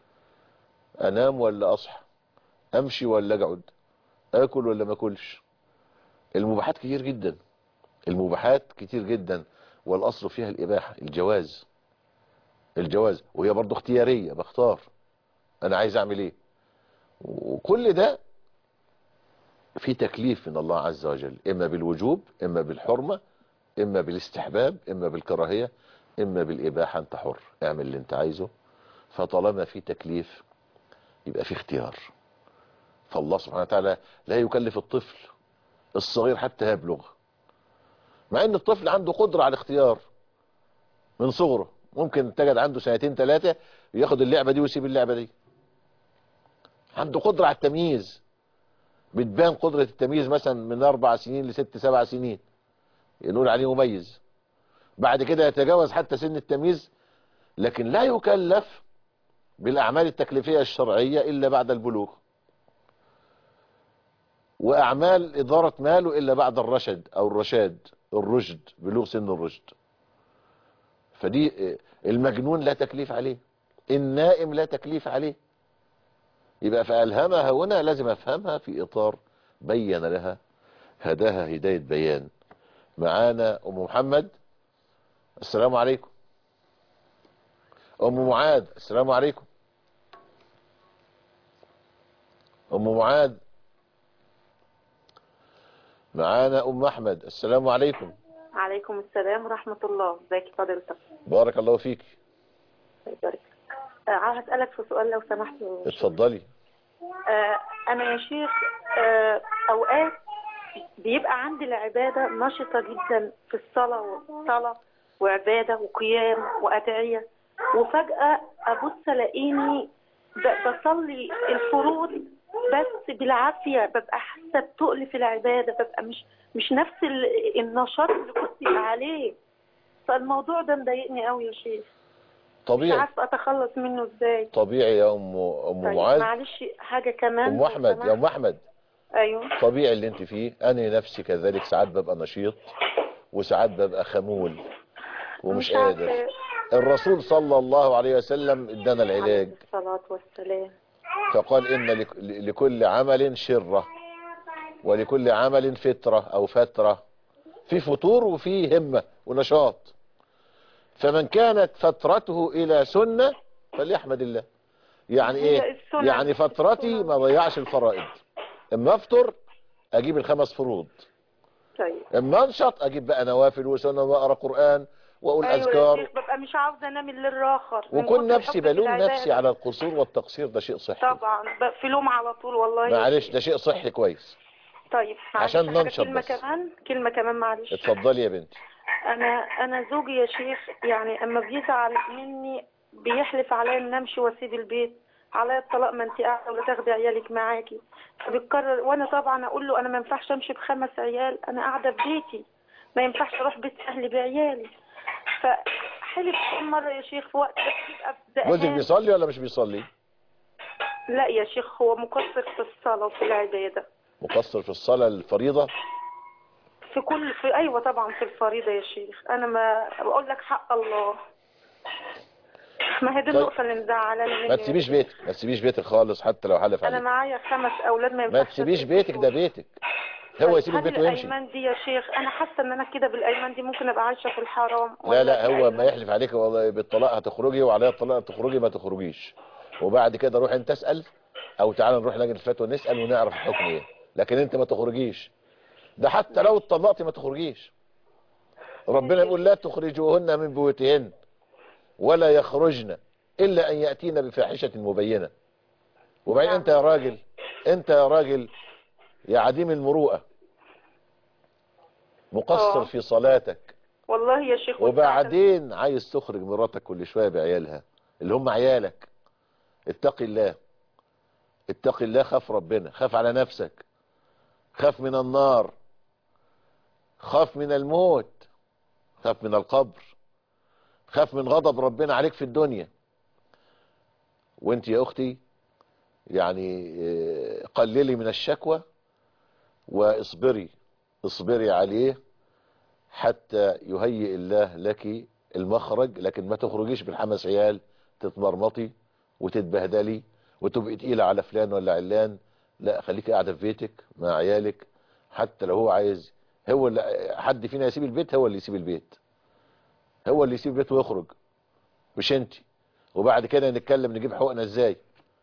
انام ولا اصحى امشي ولا اقعد اكل ولا ما اكلش المباحات كتير جدا المباحات كتير جدا والاصل فيها الاباحه الجواز الجواز وهي برضو اختياريه بختار انا عايز اعمل ايه وكل ده في تكليف من الله عز وجل اما بالوجوب اما بالحرمه اما بالاستحباب اما بالكراهيه اما بالاباحه انت حر اعمل اللي انت عايزه فطالما في تكليف يبقى في اختيار فالله سبحانه وتعالى لا يكلف الطفل الصغير حتى يبلغ مع ان الطفل عنده قدرة على الاختيار من صغره ممكن تجد عنده سنتين ثلاثة ياخد اللعبة دي ويسيب اللعبة دي عنده قدرة على التمييز بتبان قدرة التمييز مثلا من اربع سنين لست سبع سنين نقول عليه مميز بعد كده يتجاوز حتى سن التمييز لكن لا يكلف بالاعمال التكليفية الشرعية الا بعد البلوغ واعمال ادارة ماله الا بعد الرشد او الرشاد الرشد بلوغ سن الرشد فدي المجنون لا تكليف عليه النائم لا تكليف عليه يبقى فألهمها هنا لازم افهمها في اطار بين لها هداها هداية بيان معانا ام محمد السلام عليكم ام معاذ السلام عليكم ام معاذ معانا ام احمد السلام عليكم عليكم السلام ورحمة الله ازيك فضيلتك بارك الله فيك الله يبارك فيك. آه، عاوز أسألك في سؤال لو سمحت اتفضلي آه، أنا يا شيخ آه، أوقات بيبقى عندي العبادة نشطة جدا في الصلاة والصلاة وعبادة وقيام وأدعية وفجأة أبص ألاقيني ب- بصلي الفروض بس بالعافية ببقى حاسة بتقل في العبادة ببقى مش مش نفس ال- النشاط اللي كنت عليه فالموضوع ده مضايقني قوي يا شيخ مش طبيعي عارفة أتخلص منه إزاي طبيعي يا ام ام طيب معاذ معلش حاجة كمان ام لو احمد يا سمحت. ام احمد أيوه طبيعي اللي انت فيه انا نفسي كذلك ساعات ببقى نشيط وساعات ببقى خمول ومش مش قادر عارفة الرسول صلى الله عليه وسلم ادانا العلاج عليه الصلاة والسلام فقال ان لك- لكل عمل شرة ولكل عمل فترة او فترة في فتور وفي همة ونشاط فمن كانت فترته الى سنة فليحمد الله يعني هي ايه السنن. يعني فترتي ما ضيعش الفرائض اما افطر اجيب الخمس فروض طيب اما انشط اجيب بقى نوافل وسنن واقرا قران واقول أيوة يا اذكار شيخ ببقى مش عاوزة أنام الليل راخر من وكن كتر نفسي حبي في بلوم العبادة. نفسي على القصور والتقصير ده شيء صحي طبعا ب- في لوم على طول والله يا معلش شيخ. ده شيء صحي كويس طيب معلش عشان حاجة ننشط كلمة بس. كمان كلمة كمان معلش اتفضلي يا بنتي أنا أنا زوجي يا شيخ يعني أما بيزعل مني بيحلف عليا إن أمشي وأسيب البيت عليا الطلاق ما أنت قاعدة ولا تاخدي عيالك معاكي فبيتكرر وأنا طبعا أقول له أنا ما ينفعش أمشي بخمس عيال أنا قاعدة في بيتي ما ينفعش أروح بيت أهلي بعيالي فحلف كم مرة يا شيخ في وقت بيبقى جوزك زهقان بيصلي ولا مش بيصلي لا يا شيخ هو مقصر في الصلاة وفي العبادة مقصر في الصلاة الفريضة في كل في ايوه طبعا في الفريضه يا شيخ انا ما بقول لك حق الله ما هي دي طيب. النقطه اللي مزعلاني مني ما تسيبيش بيتك ما تسيبيش بيتك خالص حتى لو حلف انا عليك معايا خمس اولاد ما ينفعش ما تسيبيش أسيب بيتك ده بيتك هو يسيب هل البيت ويمشي الايمان دي يا شيخ انا حاسه ان انا كده بالايمان دي ممكن ابقى عايشه في الحرام لا ولا لا دي هو أيمان؟ ما يحلف عليك والله بالطلاق هتخرجي وعليا الطلاق تخرجي ما تخرجيش وبعد كده روح انت اسال او تعالى نروح لجنه الفتوى نسال ونعرف الحكم ايه لكن انت ما تخرجيش ده حتى لو اتطلقتي ما تخرجيش ربنا يقول لا تخرجوهن من بيوتهن ولا يخرجن الا ان ياتين بفاحشه مبينه وبعدين انت يا راجل انت يا راجل يا عديم المروءه مقصر آه. في صلاتك والله يا شيخ وبعدين عايز تخرج مراتك كل شوية بعيالها اللي هم عيالك اتق الله اتق الله خاف ربنا خاف على نفسك خاف من النار خاف من الموت خاف من القبر خاف من غضب ربنا عليك في الدنيا وانت يا اختي يعني اه، قللي من الشكوى واصبري اصبري عليه حتى يهيئ الله لك المخرج لكن ما تخرجيش بالحمس عيال تتمرمطي وتتبهدلي وتبقي تقيلة على فلان ولا علان لا خليكي قاعدة في بيتك مع عيالك حتى لو هو عايز هو اللي حد فينا يسيب البيت هو اللي يسيب البيت هو اللي يسيب البيت ويخرج مش انت وبعد كده نتكلم نجيب حقوقنا ازاي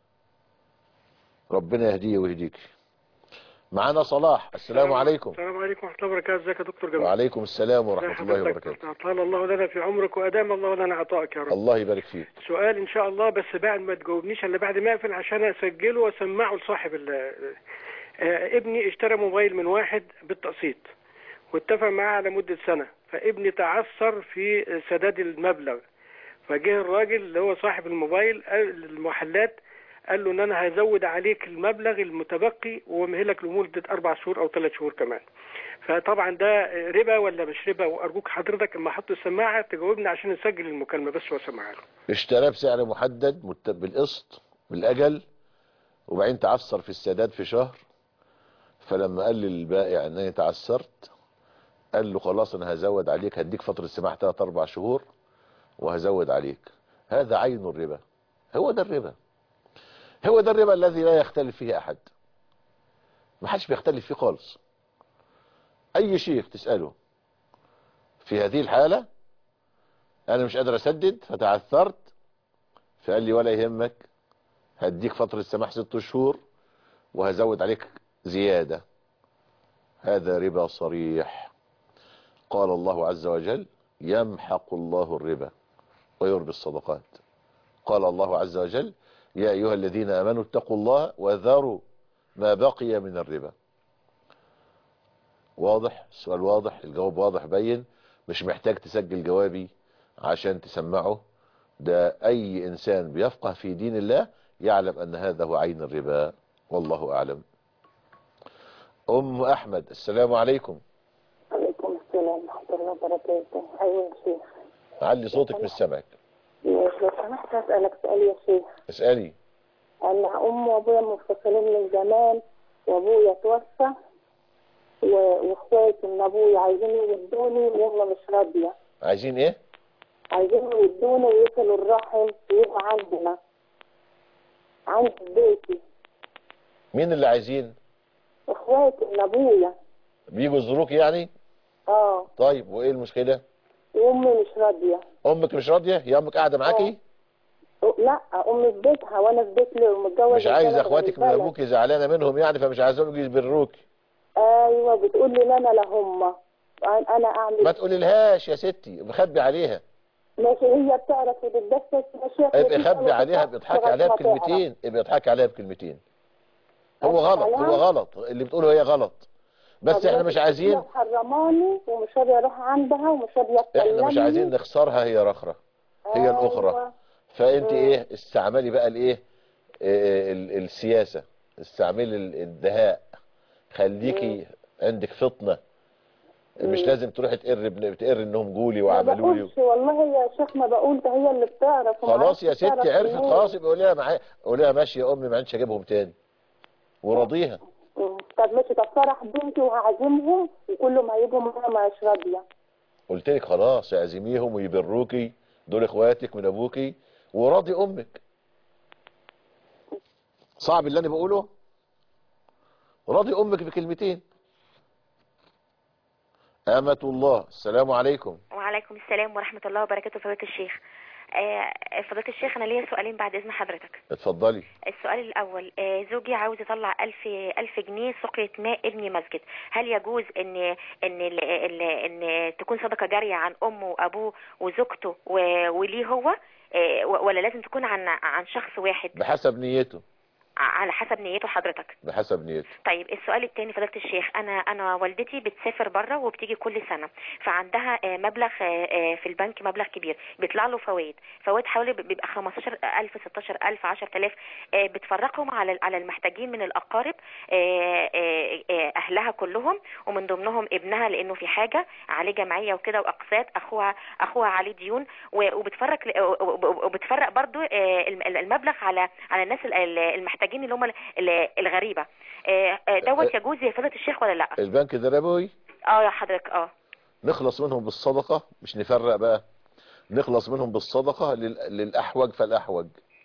ربنا يهديه ويهديك معانا صلاح السلام عليكم السلام عليكم ورحمة الله وبركاته ازيك يا دكتور جمال وعليكم السلام ازي ورحمة الله حضرتك؟ وبركاته أطال الله لنا في عمرك وأدام الله لنا عطائك يا رب الله يبارك فيك سؤال إن شاء الله بس بعد ما تجاوبنيش إلا بعد ما أقفل عشان أسجله وأسمعه لصاحب ال آه، ابني اشترى موبايل من واحد بالتقسيط واتفق معاه على مدة سنة فابني تعثر في سداد المبلغ فجه الراجل اللي هو صاحب الموبايل قال للمحلات قال له ان انا هزود عليك المبلغ المتبقي ومهلك لمدة اربع شهور او ثلاث شهور كمان فطبعا ده ربا ولا مش ربا وارجوك حضرتك اما احط السماعه تجاوبني عشان نسجل المكالمه بس واسمعها له اشتراه بسعر محدد مت- بالقسط بالاجل وبعدين تعثر في السداد في شهر فلما قال للبائع ان انا تعثرت قال له خلاص انا هزود عليك هديك فترة سماح 3 4 شهور وهزود عليك هذا عين الربا هو ده الربا هو ده الربا الذي لا يختلف فيه احد ما حدش بيختلف فيه خالص اي شيخ تسأله في هذه الحالة انا مش قادر اسدد فتعثرت فقال لي ولا يهمك هديك فترة سماح ست شهور وهزود عليك زيادة هذا ربا صريح قال الله عز وجل يمحق الله الربا ويربي الصدقات قال الله عز وجل يا أيها الذين آمنوا اتقوا الله وذروا ما بقي من الربا واضح السؤال واضح الجواب واضح بين مش محتاج تسجل جوابي عشان تسمعه ده اي انسان بيفقه في دين الله يعلم ان هذا هو عين الربا والله اعلم ام احمد السلام عليكم عليكم السلام ورحمة الله وبركاته أيوة يا شيخ علي صوتك مش سامعك لو سمحت أسألك سؤال يا شيخ اسالي أنا أم وأبويا منفصلين من زمان وأبويا توفى و- وإخواتي من أبويا عايزين يودوني وهم مش راضية عايزين ايه عايزين يودوني ويصلوا الرحم ويبقوا عندنا عند بيتي مين اللي عايزين إخواتي من أبويا بيجوا يزوروك يعني اه طيب وايه المشكله وأمي مش راضية امك مش راضيه هي امك قاعده معاكي لا أمي في بيتها وأنا في بيت لي ومتجوزة مش عايز بلد اخواتك من غير البلد. ابوك زعلانه منهم يعني فمش عايزهم يجوا يبروك ايوه بتقول لي لا انا لا هم انا اعمل ما تقولي لهاش يا ستي مخبي عليها ماشي هي بتعرف وتتدسس ماشي ابقي خبي عليها بيضحكي عليها بكلمتين ابقي اضحكي عليها بكلمتين هو غلط هو غلط اللي بتقوله هي غلط بس احنا مش عايزين حرماني ومش راضيه اروح عندها ومش راضيه احنا مش تكلمني. عايزين نخسرها هي رخرة هي الاخرى أيوة. فانت مم. ايه استعملي بقى الايه اه، ال- السياسة استعملي ال- الدهاء خليكي عندك فطنة مش مم. لازم تروحي تقر بن- تقر انهم جولي ما وعملوا لي بقولش والله يا شيخ ما بقول ده هي اللي بتعرف وما خلاص يا عرفتش تعرف ستي عرفت منين. خلاص يبقى قولي لها معايا قولي لها ماشي يا امي ما عندش اجيبهم تاني وراضيها مم. طب ماشي طب فرح بنتي وهعزمهم وكلهم هيجوا معايا مش راضيه قلت لك خلاص اعزميهم ويبروكي دول اخواتك من ابوكي وراضي امك صعب اللي انا بقوله راضي امك بكلمتين امة الله السلام عليكم وعليكم السلام ورحمة الله وبركاته فضيلة الشيخ آه، فضيلة الشيخ أنا ليا سؤالين بعد إذن حضرتك اتفضلي السؤال الأول آه، زوجي عاوز يطلع ألف ألف جنيه سقية ماء ابني مسجد هل يجوز إن إن ال- ال- إن تكون صدقة جارية عن أمه وأبوه وزوجته و- وليه هو آه، و- ولا لازم تكون عن عن شخص واحد بحسب نيته ع- على حسب نيته حضرتك بحسب نيته طيب السؤال التاني فضيلة الشيخ انا انا والدتي بتسافر بره وبتيجي كل سنه فعندها آه، مبلغ آه، آه، في البنك مبلغ كبير بيطلع له فوائد فوائد حوالي بيبقى 15000 16000 10000 آه، بتفرقهم على على المحتاجين من الاقارب آه، آه، آه، اهلها كلهم ومن ضمنهم ابنها لانه في حاجه عليه جمعيه وكده واقساط اخوها اخوها عليه ديون و- وبتفرق وبتفرق برضو آه، الم- المبلغ على على الناس ال- ال- المحتاجين اللي هم ال- ال- الغريبه آه، آه، دوت يجوز يا فضيله الشيخ ولا لا البنك ده ربوي اه يا حضرتك اه نخلص منهم بالصدقة مش نفرق بقى نخلص منهم بالصدقة لل- للأحوج فالأحوج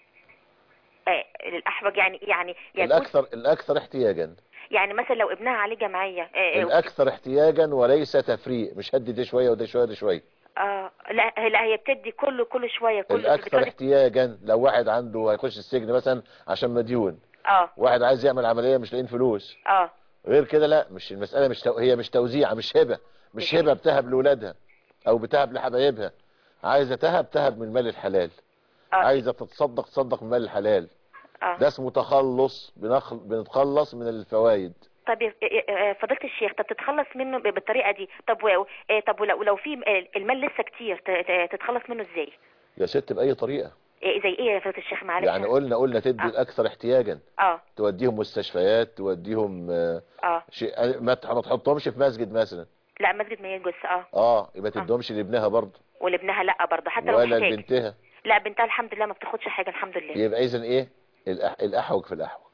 آه، الاحوج يعني يعني يجوز الأكثر الأكثر احتياجا يعني مثلا لو ابنها عليه جمعيه آه، آه، الأكثر احتياجا وليس تفريق مش هدي ده شوية وده شوية وده شوية اه لا لا هي بتدي كله كل شويه كله الأكثر بتودي- احتياجا لو واحد عنده هيخش السجن مثلا عشان مديون اه واحد عايز يعمل عملية مش لاقيين فلوس اه غير كده لا مش المسألة مش تو... هي مش توزيع مش هبة مش هبة بتهب لولادها أو بتهب لحبايبها عايزة تهب تهب من مال الحلال عايزة تتصدق تصدق من مال الحلال اه ده اسمه تخلص بنخل... بنتخلص من الفوائد طب يا- يا- يا فضيله الشيخ طب تتخلص منه ب- بالطريقه دي طب و... آه، طب ولو لو في آه، المال لسه كتير ت- ت- تتخلص منه ازاي يا ست بأي طريقة آه، زي ايه يا فضيله الشيخ معلش يعني قلنا قلنا تدي آه. الأكثر احتياجا اه توديهم مستشفيات توديهم آه، اه شيء ما تح- ما تحطهمش في مسجد مثلا لا مسجد ما يجوز اه اه يبقى تديهمش لابنها برضه ولابنها لا برضه حتى لو ولا محتاج لبنتها لا بنتها الحمد لله ما بتاخدش حاجه الحمد لله يبقى اذا ايه الأح... الاحوج في الاحوج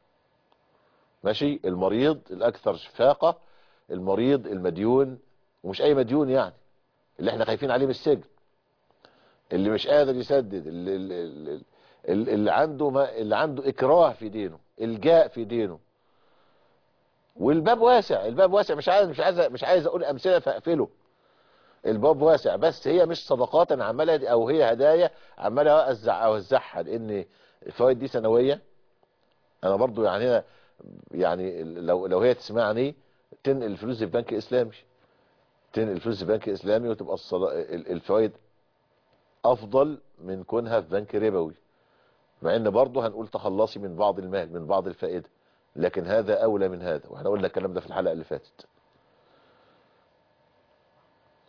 ماشي المريض الاكثر شفاقة المريض المديون ومش اي مديون يعني اللي احنا خايفين عليه من السجن اللي مش قادر يسدد اللي, اللي, اللي, اللي عنده ما اللي عنده اكراه في دينه الجاء في دينه والباب واسع الباب واسع مش عايز مش عايز مش عايز اقول امثله فاقفله الباب واسع بس هي مش صدقات انا عمالها دي- او هي هدايا عمال اوزع اوزعها لان الفوائد دي سنويه انا برضو يعني هنا يعني لو لو هي تسمعني تنقل الفلوس في بنك اسلامي تنقل الفلوس في بنك اسلامي وتبقى الصدا- ال- الفوائد افضل من كونها في بنك ربوي مع ان برضو هنقول تخلصي من بعض المال من بعض الفائده لكن هذا اولى من هذا واحنا قلنا الكلام ده في الحلقه اللي فاتت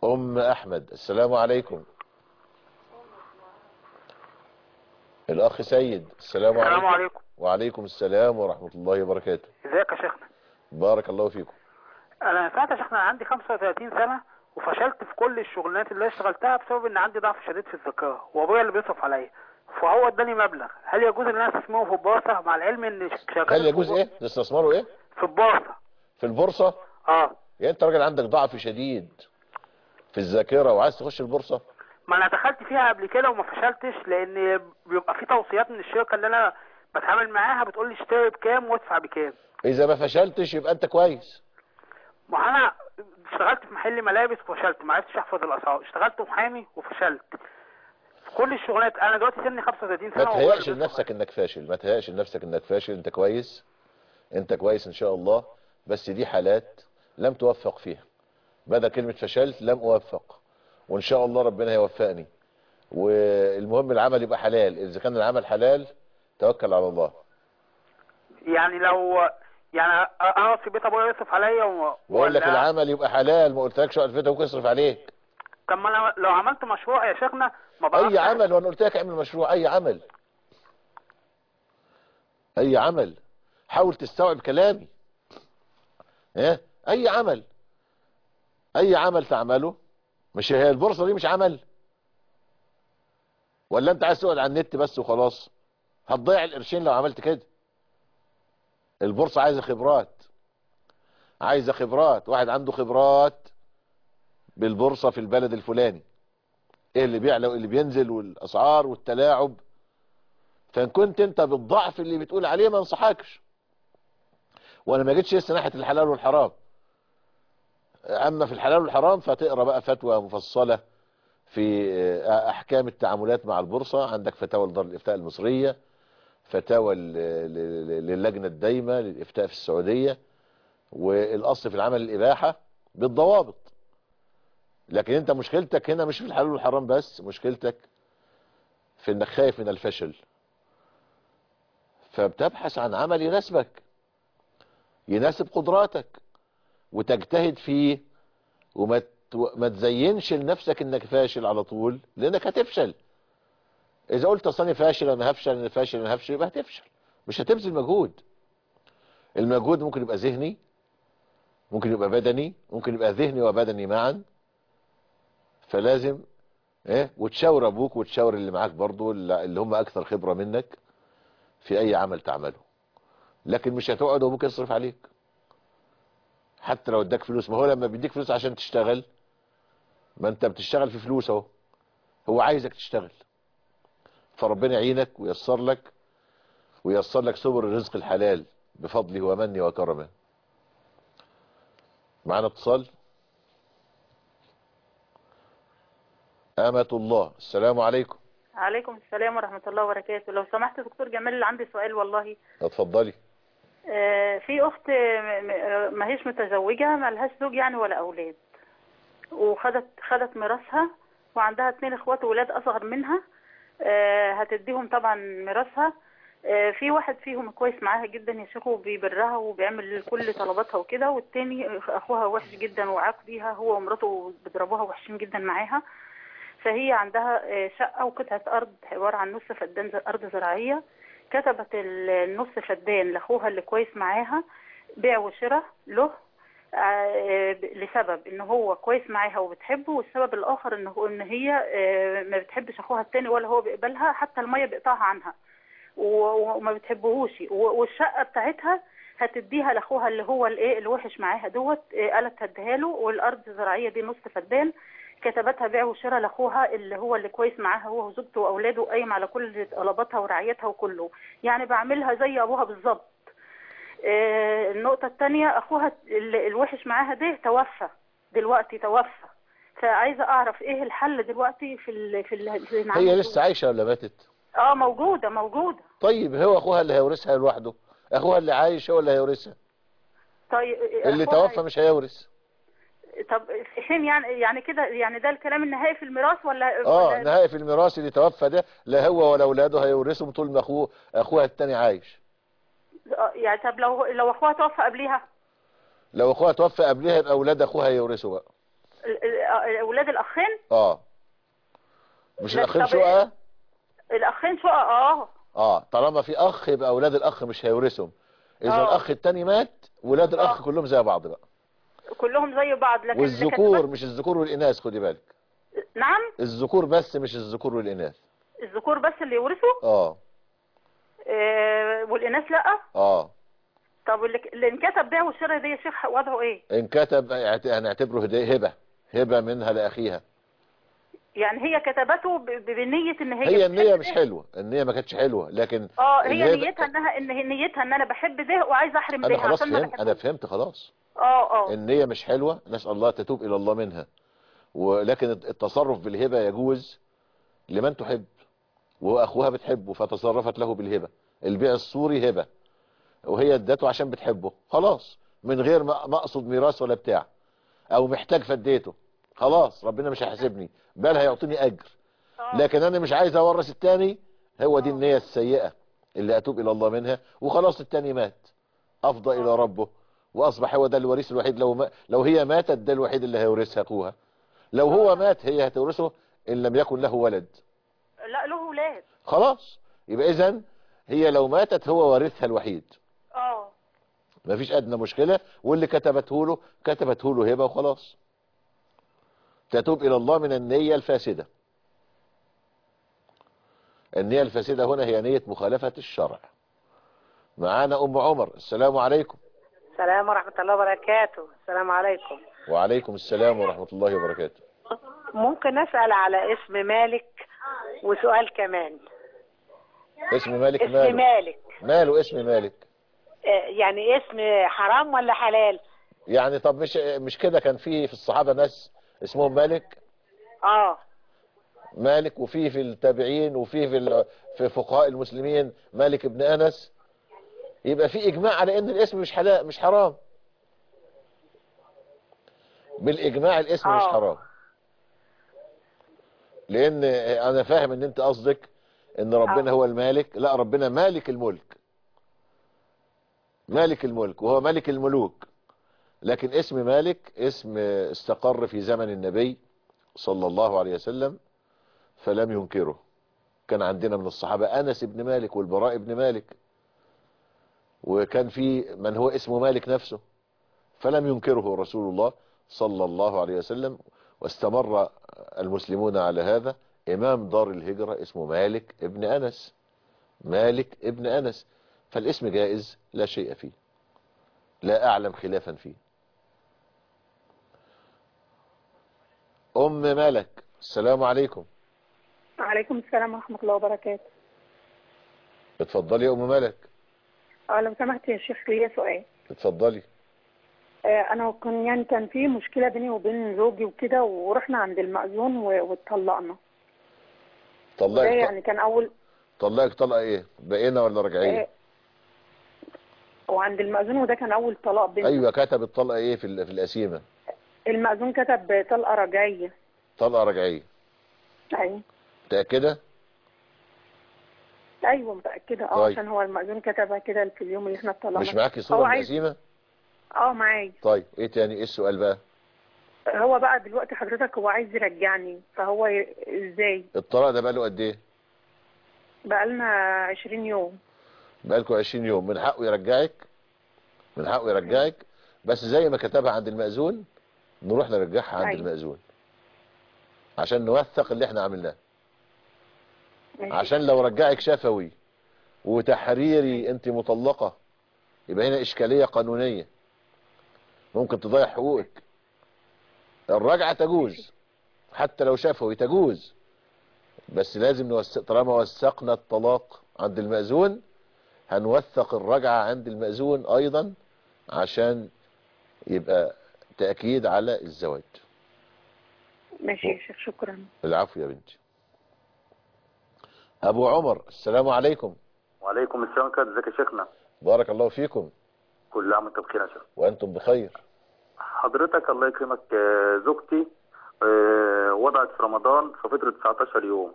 ام احمد السلام عليكم الاخ سيد السلام عليكم السلام عليكم وعليكم السلام ورحمة الله وبركاته ازيك يا شيخنا بارك الله فيكم انا سمعت يا شيخنا أنا عندي 35 سنه وفشلت في كل الشغلانات اللي أنا اشتغلتها بسبب ان عندي ضعف شديد في الذكاء وابويا اللي بيصرف عليا فهو اداني مبلغ هل يجوز ان انا استثمره في البورصه مع العلم ان شركات هل يجوز ايه تستثمروا ايه في البورصه في البورصة اه يعني انت راجل عندك ضعف شديد في الذاكرة وعايز تخش البورصة ما انا دخلت فيها قبل كده وما فشلتش لان بيبقى في توصيات من الشركه اللي انا بتعامل معاها بتقول لي اشتري بكام وادفع بكام اذا ما فشلتش يبقى انت كويس ما انا اشتغلت في محل ملابس وفشلت ما عرفتش احفظ الاسعار اشتغلت محامي وفشلت في كل الشغلات انا دلوقتي سني 35 ما سنه تهيأش لنفسك انك فاشل ما تهيأش لنفسك انك فاشل انت كويس انت كويس ان شاء الله بس دي حالات لم توفق فيها بدأ كلمة فشلت لم اوفق وان شاء الله ربنا هيوفقني والمهم العمل يبقى حلال اذا كان العمل حلال توكل على الله يعني لو يعني اقعد في بيت ابويا يصرف عليا و... بقول لك ولا- العمل يبقى حلال ما قلتلكش وقت فيتك يصرف عليك طب ما انا لو عملت مشروع يا شيخنا ما بعرفش اي عمل وانا قلت لك اعمل مشروع اي عمل اي عمل حاول تستوعب كلامي ايه اي عمل اي عمل تعمله مش هي البورصه دي مش عمل ولا انت عايز تقعد على النت بس وخلاص هتضيع القرشين لو عملت كده البورصه عايزه خبرات عايزه خبرات واحد عنده خبرات بالبورصه في البلد الفلاني ايه اللي بيعلى وايه اللي بينزل والاسعار والتلاعب فان كنت انت بالضعف اللي بتقول عليه ما انصحكش وانا ما جيتش لسه ناحيه الحلال والحرام اما في الحلال والحرام فتقرا بقى فتوى مفصله في آه، احكام التعاملات مع البورصه عندك فتاوى لدار الافتاء المصريه فتاوى ل- ل- للجنه الدايمه للافتاء في السعوديه والاصل في العمل الاباحه بالضوابط لكن انت مشكلتك هنا مش في الحلال والحرام بس مشكلتك في انك خايف من الفشل فبتبحث عن عمل يناسبك يناسب قدراتك وتجتهد فيه وما ت- ما تزينش لنفسك انك فاشل على طول لانك هتفشل اذا قلت اصل انا فاشل انا هفشل انا فاشل انا هفشل يبقى هتفشل مش هتبذل مجهود المجهود ممكن يبقى ذهني ممكن يبقى بدني ممكن يبقى ذهني وبدني معا فلازم ايه وتشاور ابوك وتشاور اللي معاك برضو اللي اللي هم اكثر خبرة منك في اي عمل تعمله لكن مش هتقعد وابوك يصرف عليك حتى لو اداك فلوس ما هو لما بيديك فلوس عشان تشتغل ما انت بتشتغل في فلوس اهو هو عايزك تشتغل فربنا يعينك ويسر لك ويسر لك سبل الرزق الحلال بفضله ومنه وكرمه معنا اتصال أمة الله السلام عليكم عليكم السلام ورحمة الله وبركاته لو سمحت دكتور جمال عندي سؤال والله اتفضلي آه، في أخت م- م- ما هيش متزوجة ما لهاش زوج يعني ولا أولاد وخدت خدت ميراثها وعندها اتنين اخوات وولاد أصغر منها آه، هتديهم طبعا ميراثها آه، في واحد فيهم كويس معاها جدا يا شيخ وبيبرها وبيعمل كل طلباتها وكده والتاني اخوها وحش جدا وعاق بيها هو ومراته بيضربوها وحشين جدا معاها فهي عندها آه، شقة وقطعة أرض عبارة عن نص فدان ز- أرض زراعية كتبت ال- النص فدان لأخوها اللي كويس معاها بيع وشراء له آه، ب- لسبب ان هو كويس معاها وبتحبه والسبب الاخر ان هو ان هي آه، ما بتحبش اخوها التاني ولا هو بيقبلها حتى الميه بيقطعها عنها و- وما بتحبهوش و- والشقه بتاعتها هتديها لاخوها اللي هو الايه الوحش معاها دوت آه، قالت هديها له والارض الزراعيه دي نص فدان كتبتها بيع وشراء لاخوها اللي هو اللي كويس معاها هو وزوجته واولاده قايم على كل طلباتها ورعايتها وكله يعني بعملها زي ابوها بالظبط آه، النقطة التانية أخوها ال- الوحش معاها ده توفى دلوقتي توفى فعايزة أعرف إيه الحل دلوقتي في ال في ال في العمل هي دول. لسه عايشة ولا ماتت اه موجودة موجودة طيب هو اخوها اللي هيورثها لوحده اخوها اللي عايش هو اللي هيورثها طيب اللي أخوها- توفى مش هيورث طب فين يعني يعني كده يعني ده الكلام النهائي في الميراث ولا اه ولا- نهائي في الميراث اللي توفى ده لا هو ولا اولاده هيورثهم طول ما اخوه اخوها التاني عايش آه، يعني طب لو لو أخوها توفى قبليها لو اخوها توفى قبلها يبقى اولاد اخوها هيورثوا بقى ال- ال- اولاد الاخين اه مش لا، الاخين طب شقق الاخين شقق اه اه طالما في اخ يبقى اولاد الاخ مش هيورثهم اذا آه. الاخ التاني مات ولاد الاخ كلهم زي بعض بقى كلهم زي بعض لكن اللي والذكور كانت مش الذكور والاناث خدي بالك بس- نعم الذكور بس مش الذكور والاناث الذكور بس اللي يورثوا اه آه والاناث لا اه طب اللي اللي انكتب بيع والشراء دي يا شيخ وضعه ايه ان كتب اعت- هنعتبره هدي- هبه هبه منها لاخيها يعني هي كتبته ب- ب- بنيه ان هي هي بتحب النيه مش ده. حلوه النيه ما كانتش حلوه لكن اه هي الهبة- نيتها انها ان هي نيتها ان انا بحب ده وعايزه احرم انا ده خلاص عشان ما فهمت انا فهمت خلاص اه اه النية مش حلوة نسأل الله تتوب إلى الله منها ولكن التصرف بالهبة يجوز لمن تحب وأخوها بتحبه فتصرفت له بالهبة البيع الصوري هبة وهي ادته عشان بتحبه خلاص من غير ما ما اقصد ميراث ولا بتاع او محتاج فديته خلاص ربنا مش هيحاسبني بل هيعطيني اجر لكن انا مش عايز اورث التاني هو دي النية السيئة اللي اتوب الى الله منها وخلاص التاني مات افضى الى ربه واصبح هو ده الوريث الوحيد لو ما لو هي ماتت ده الوحيد اللي هيورثها اخوها لو هو مات هي هتورثه ان لم يكن له ولد لا له ولاد خلاص يبقى اذا هي لو ماتت هو وارثها الوحيد اه مفيش ادنى مشكلة واللي كتبته له كتبته له هبة وخلاص تتوب الى الله من النية الفاسدة النية الفاسدة هنا هي نية مخالفة الشرع معانا ام عمر السلام عليكم السلام ورحمة الله وبركاته السلام عليكم وعليكم السلام ورحمة الله وبركاته ممكن أسأل على اسم مالك وسؤال كمان اسم مالك اسم ماله مالك ماله اسم مالك آه، يعني اسم حرام ولا حلال يعني طب مش مش كده كان في في الصحابة ناس اسمهم مالك اه مالك وفي في التابعين وفي في ال- في فقهاء المسلمين مالك ابن انس يبقى في اجماع على ان الاسم مش حلال مش حرام بالاجماع الاسم مش آه. حرام لان انا فاهم ان انت قصدك ان ربنا هو المالك لا ربنا مالك الملك مالك الملك وهو ملك الملوك لكن اسم مالك اسم استقر في زمن النبي صلى الله عليه وسلم فلم ينكره كان عندنا من الصحابة أنس بن مالك والبراء بن مالك وكان في من هو اسمه مالك نفسه فلم ينكره رسول الله صلى الله عليه وسلم واستمر المسلمون على هذا إمام دار الهجرة اسمه مالك ابن أنس مالك ابن أنس فالاسم جائز لا شيء فيه لا أعلم خلافا فيه أم ملك السلام عليكم وعليكم السلام ورحمة الله وبركاته اتفضلي يا أم ملك اه لو سمحت يا شيخ ليا سؤال اتفضلي آه انا كان يعني كان في مشكلة بيني وبين زوجي وكده ورحنا عند المأذون و- واتطلقنا ده طلقك يعني كان اول طلقك طلقة ايه بقينا ولا رجعية آه وعند المأذون وده كان اول طلاق بيننا ايوه كتب الطلقة ايه في ال- في القسيمة المأذون كتب طلقة رجعية طلقة رجعية ايوه متأكدة ايوه متأكدة اه طيب. عشان هو المأذون كتبها كده في اليوم اللي احنا اتطلقنا مش معاكي هو صورة من عايز القسيمة اه معايا طيب ايه تاني ايه السؤال بقى هو بقى دلوقتي حضرتك هو عايز يرجعني فهو ي- ازاي الطلاق ده بقاله قد ايه بقالنا عشرين يوم بقالكوا 20 يوم من حقه يرجعك من حقه يرجعك بس زي ما كتبها عند المأذون نروح نرجعها عند أيوة. المأذون عشان نوثق اللي احنا عملناه ماشي. عشان لو رجعك شفوي وتحريري انت مطلقة يبقى هنا اشكالية قانونية ممكن تضيع حقوقك الرجعة تجوز حتى لو شفوي تجوز بس لازم نوثق طالما وثقنا الطلاق عند المأذون هنوثق الرجعة عند المأذون ايضا عشان يبقى تأكيد على الزواج ماشي يا شيخ شكرا العفو يا بنتي ابو عمر السلام عليكم وعليكم السلام ورحمة الله ازيك يا شيخنا بارك الله فيكم كل عام وانتم بخير يا شيخ وانتم بخير حضرتك الله يكرمك آه، زوجتي آه، وضعت في رمضان في فترة 19 يوم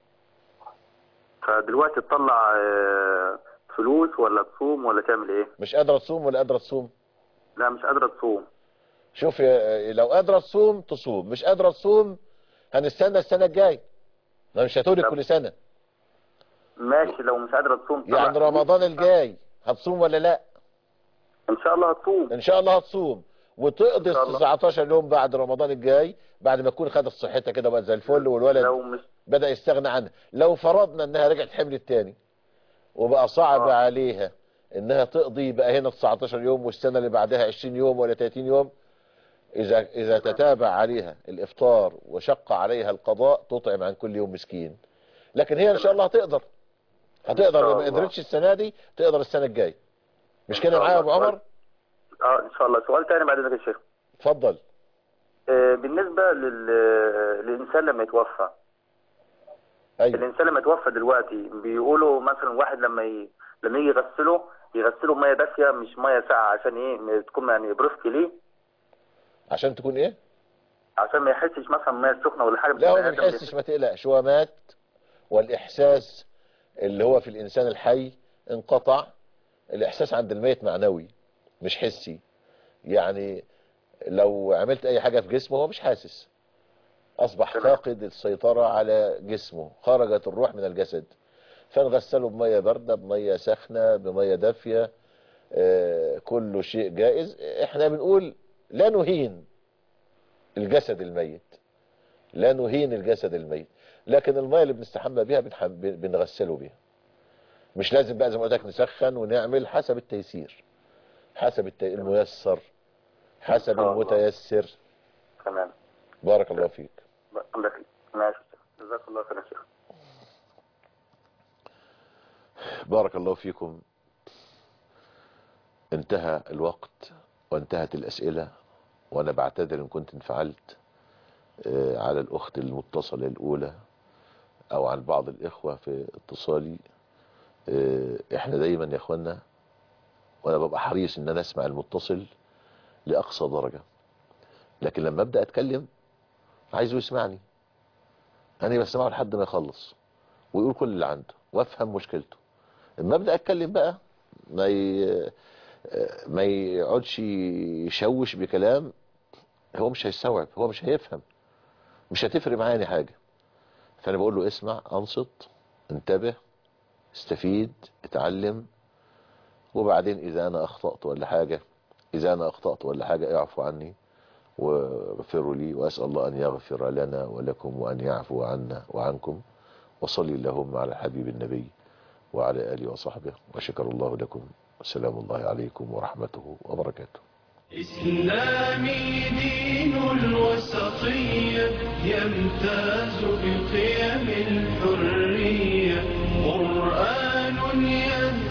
فدلوقتي تطلع آه، فلوس ولا تصوم ولا تعمل ايه مش قادرة تصوم ولا قادرة تصوم لا مش قادرة تصوم شوف آه، لو قادرة تصوم تصوم مش قادرة تصوم هنستنى السنة الجاية ما مش هتولد كل سنة ماشي لو مش قادره تصوم طبعا. يعني رمضان الجاي هتصوم ولا لا ان شاء الله هتصوم ان شاء الله هتصوم وتقضي إن شاء الله. 19 يوم بعد رمضان الجاي بعد ما تكون خدت صحتها كده بقت زي الفل والولد لو مش بدأ يستغنى عنها لو فرضنا انها رجعت حمل التاني وبقى صعب آه. عليها انها تقضي بقى هنا 19 يوم والسنة اللي بعدها 20 يوم ولا 30 يوم اذا اذا تتابع عليها الافطار وشق عليها القضاء تطعم عن كل يوم مسكين لكن هي ان شاء الله هتقدر هتقدر شاء لو ما الله. قدرتش السنة دي تقدر السنة الجاية مش إن كده شاء معايا يا الله. ابو عمر اه ان شاء الله سؤال تاني بعد اذنك يا شيخ اتفضل آه، بالنسبه لل... للانسان لما يتوفى أيوة. الانسان لما يتوفى دلوقتي بيقولوا مثلا واحد لما ي... لما يجي يغسله يغسله بميه دافيه مش ميه ساقعه عشان ايه ما تكون يعني برفق ليه عشان تكون ايه عشان ما يحسش مثلا ميه سخنه ولا حاجه لا هو ما البني آدم بيحسش ما تقلقش هو مات والإحساس اللي هو في الإنسان الحي انقطع الإحساس عند الميت معنوي مش حسي يعني لو عملت أي حاجة في جسمه هو مش حاسس أصبح فاقد السيطرة على جسمه خرجت الروح من الجسد فنغسله بمية باردة بمية سخنة بمية دافية آه، كل شيء جائز احنا بنقول لا نهين الجسد الميت لا نهين الجسد الميت لكن المية اللي بنستحمى بيها بنحم- بن- بنغسله بيها مش لازم بقى زي ما قلت لك نسخن ونعمل حسب التيسير حسب الت- الميسر حسب إن شاء الله. المتيسر تمام بارك الله فيك الله يخليك ماشي جزاك الله خير يا شيخ بارك الله فيكم انتهى الوقت وانتهت الأسئلة وأنا بعتذر إن كنت انفعلت آه، على الأخت المتصلة الأولى أو عن بعض الإخوة في اتصالي آه، إحنا دايما يا إخوانا وأنا ببقى حريص إن أنا أسمع المتصل لأقصى درجة لكن لما أبدأ أتكلم عايزه يسمعني أنا بسمعه لحد ما يخلص ويقول كل اللي عنده وأفهم مشكلته لما أبدأ أتكلم بقى ما ي... ما يقعدش يشوش بكلام هو مش هيستوعب هو مش هيفهم مش هتفرق معايا حاجة فانا بقول له اسمع انصت انتبه استفيد اتعلم وبعدين اذا انا اخطأت ولا حاجة اذا انا اخطأت ولا حاجة اعفو عني واغفروا لي واسأل الله ان يغفر لنا ولكم وان يعفو عنا وعنكم وصلي اللهم على حبيب النبي وعلى آله وصحبه وشكر الله لكم والسلام الله عليكم ورحمته وبركاته إسلامي دين الوسطية يمتاز بقيم الحرية قرآن يهدي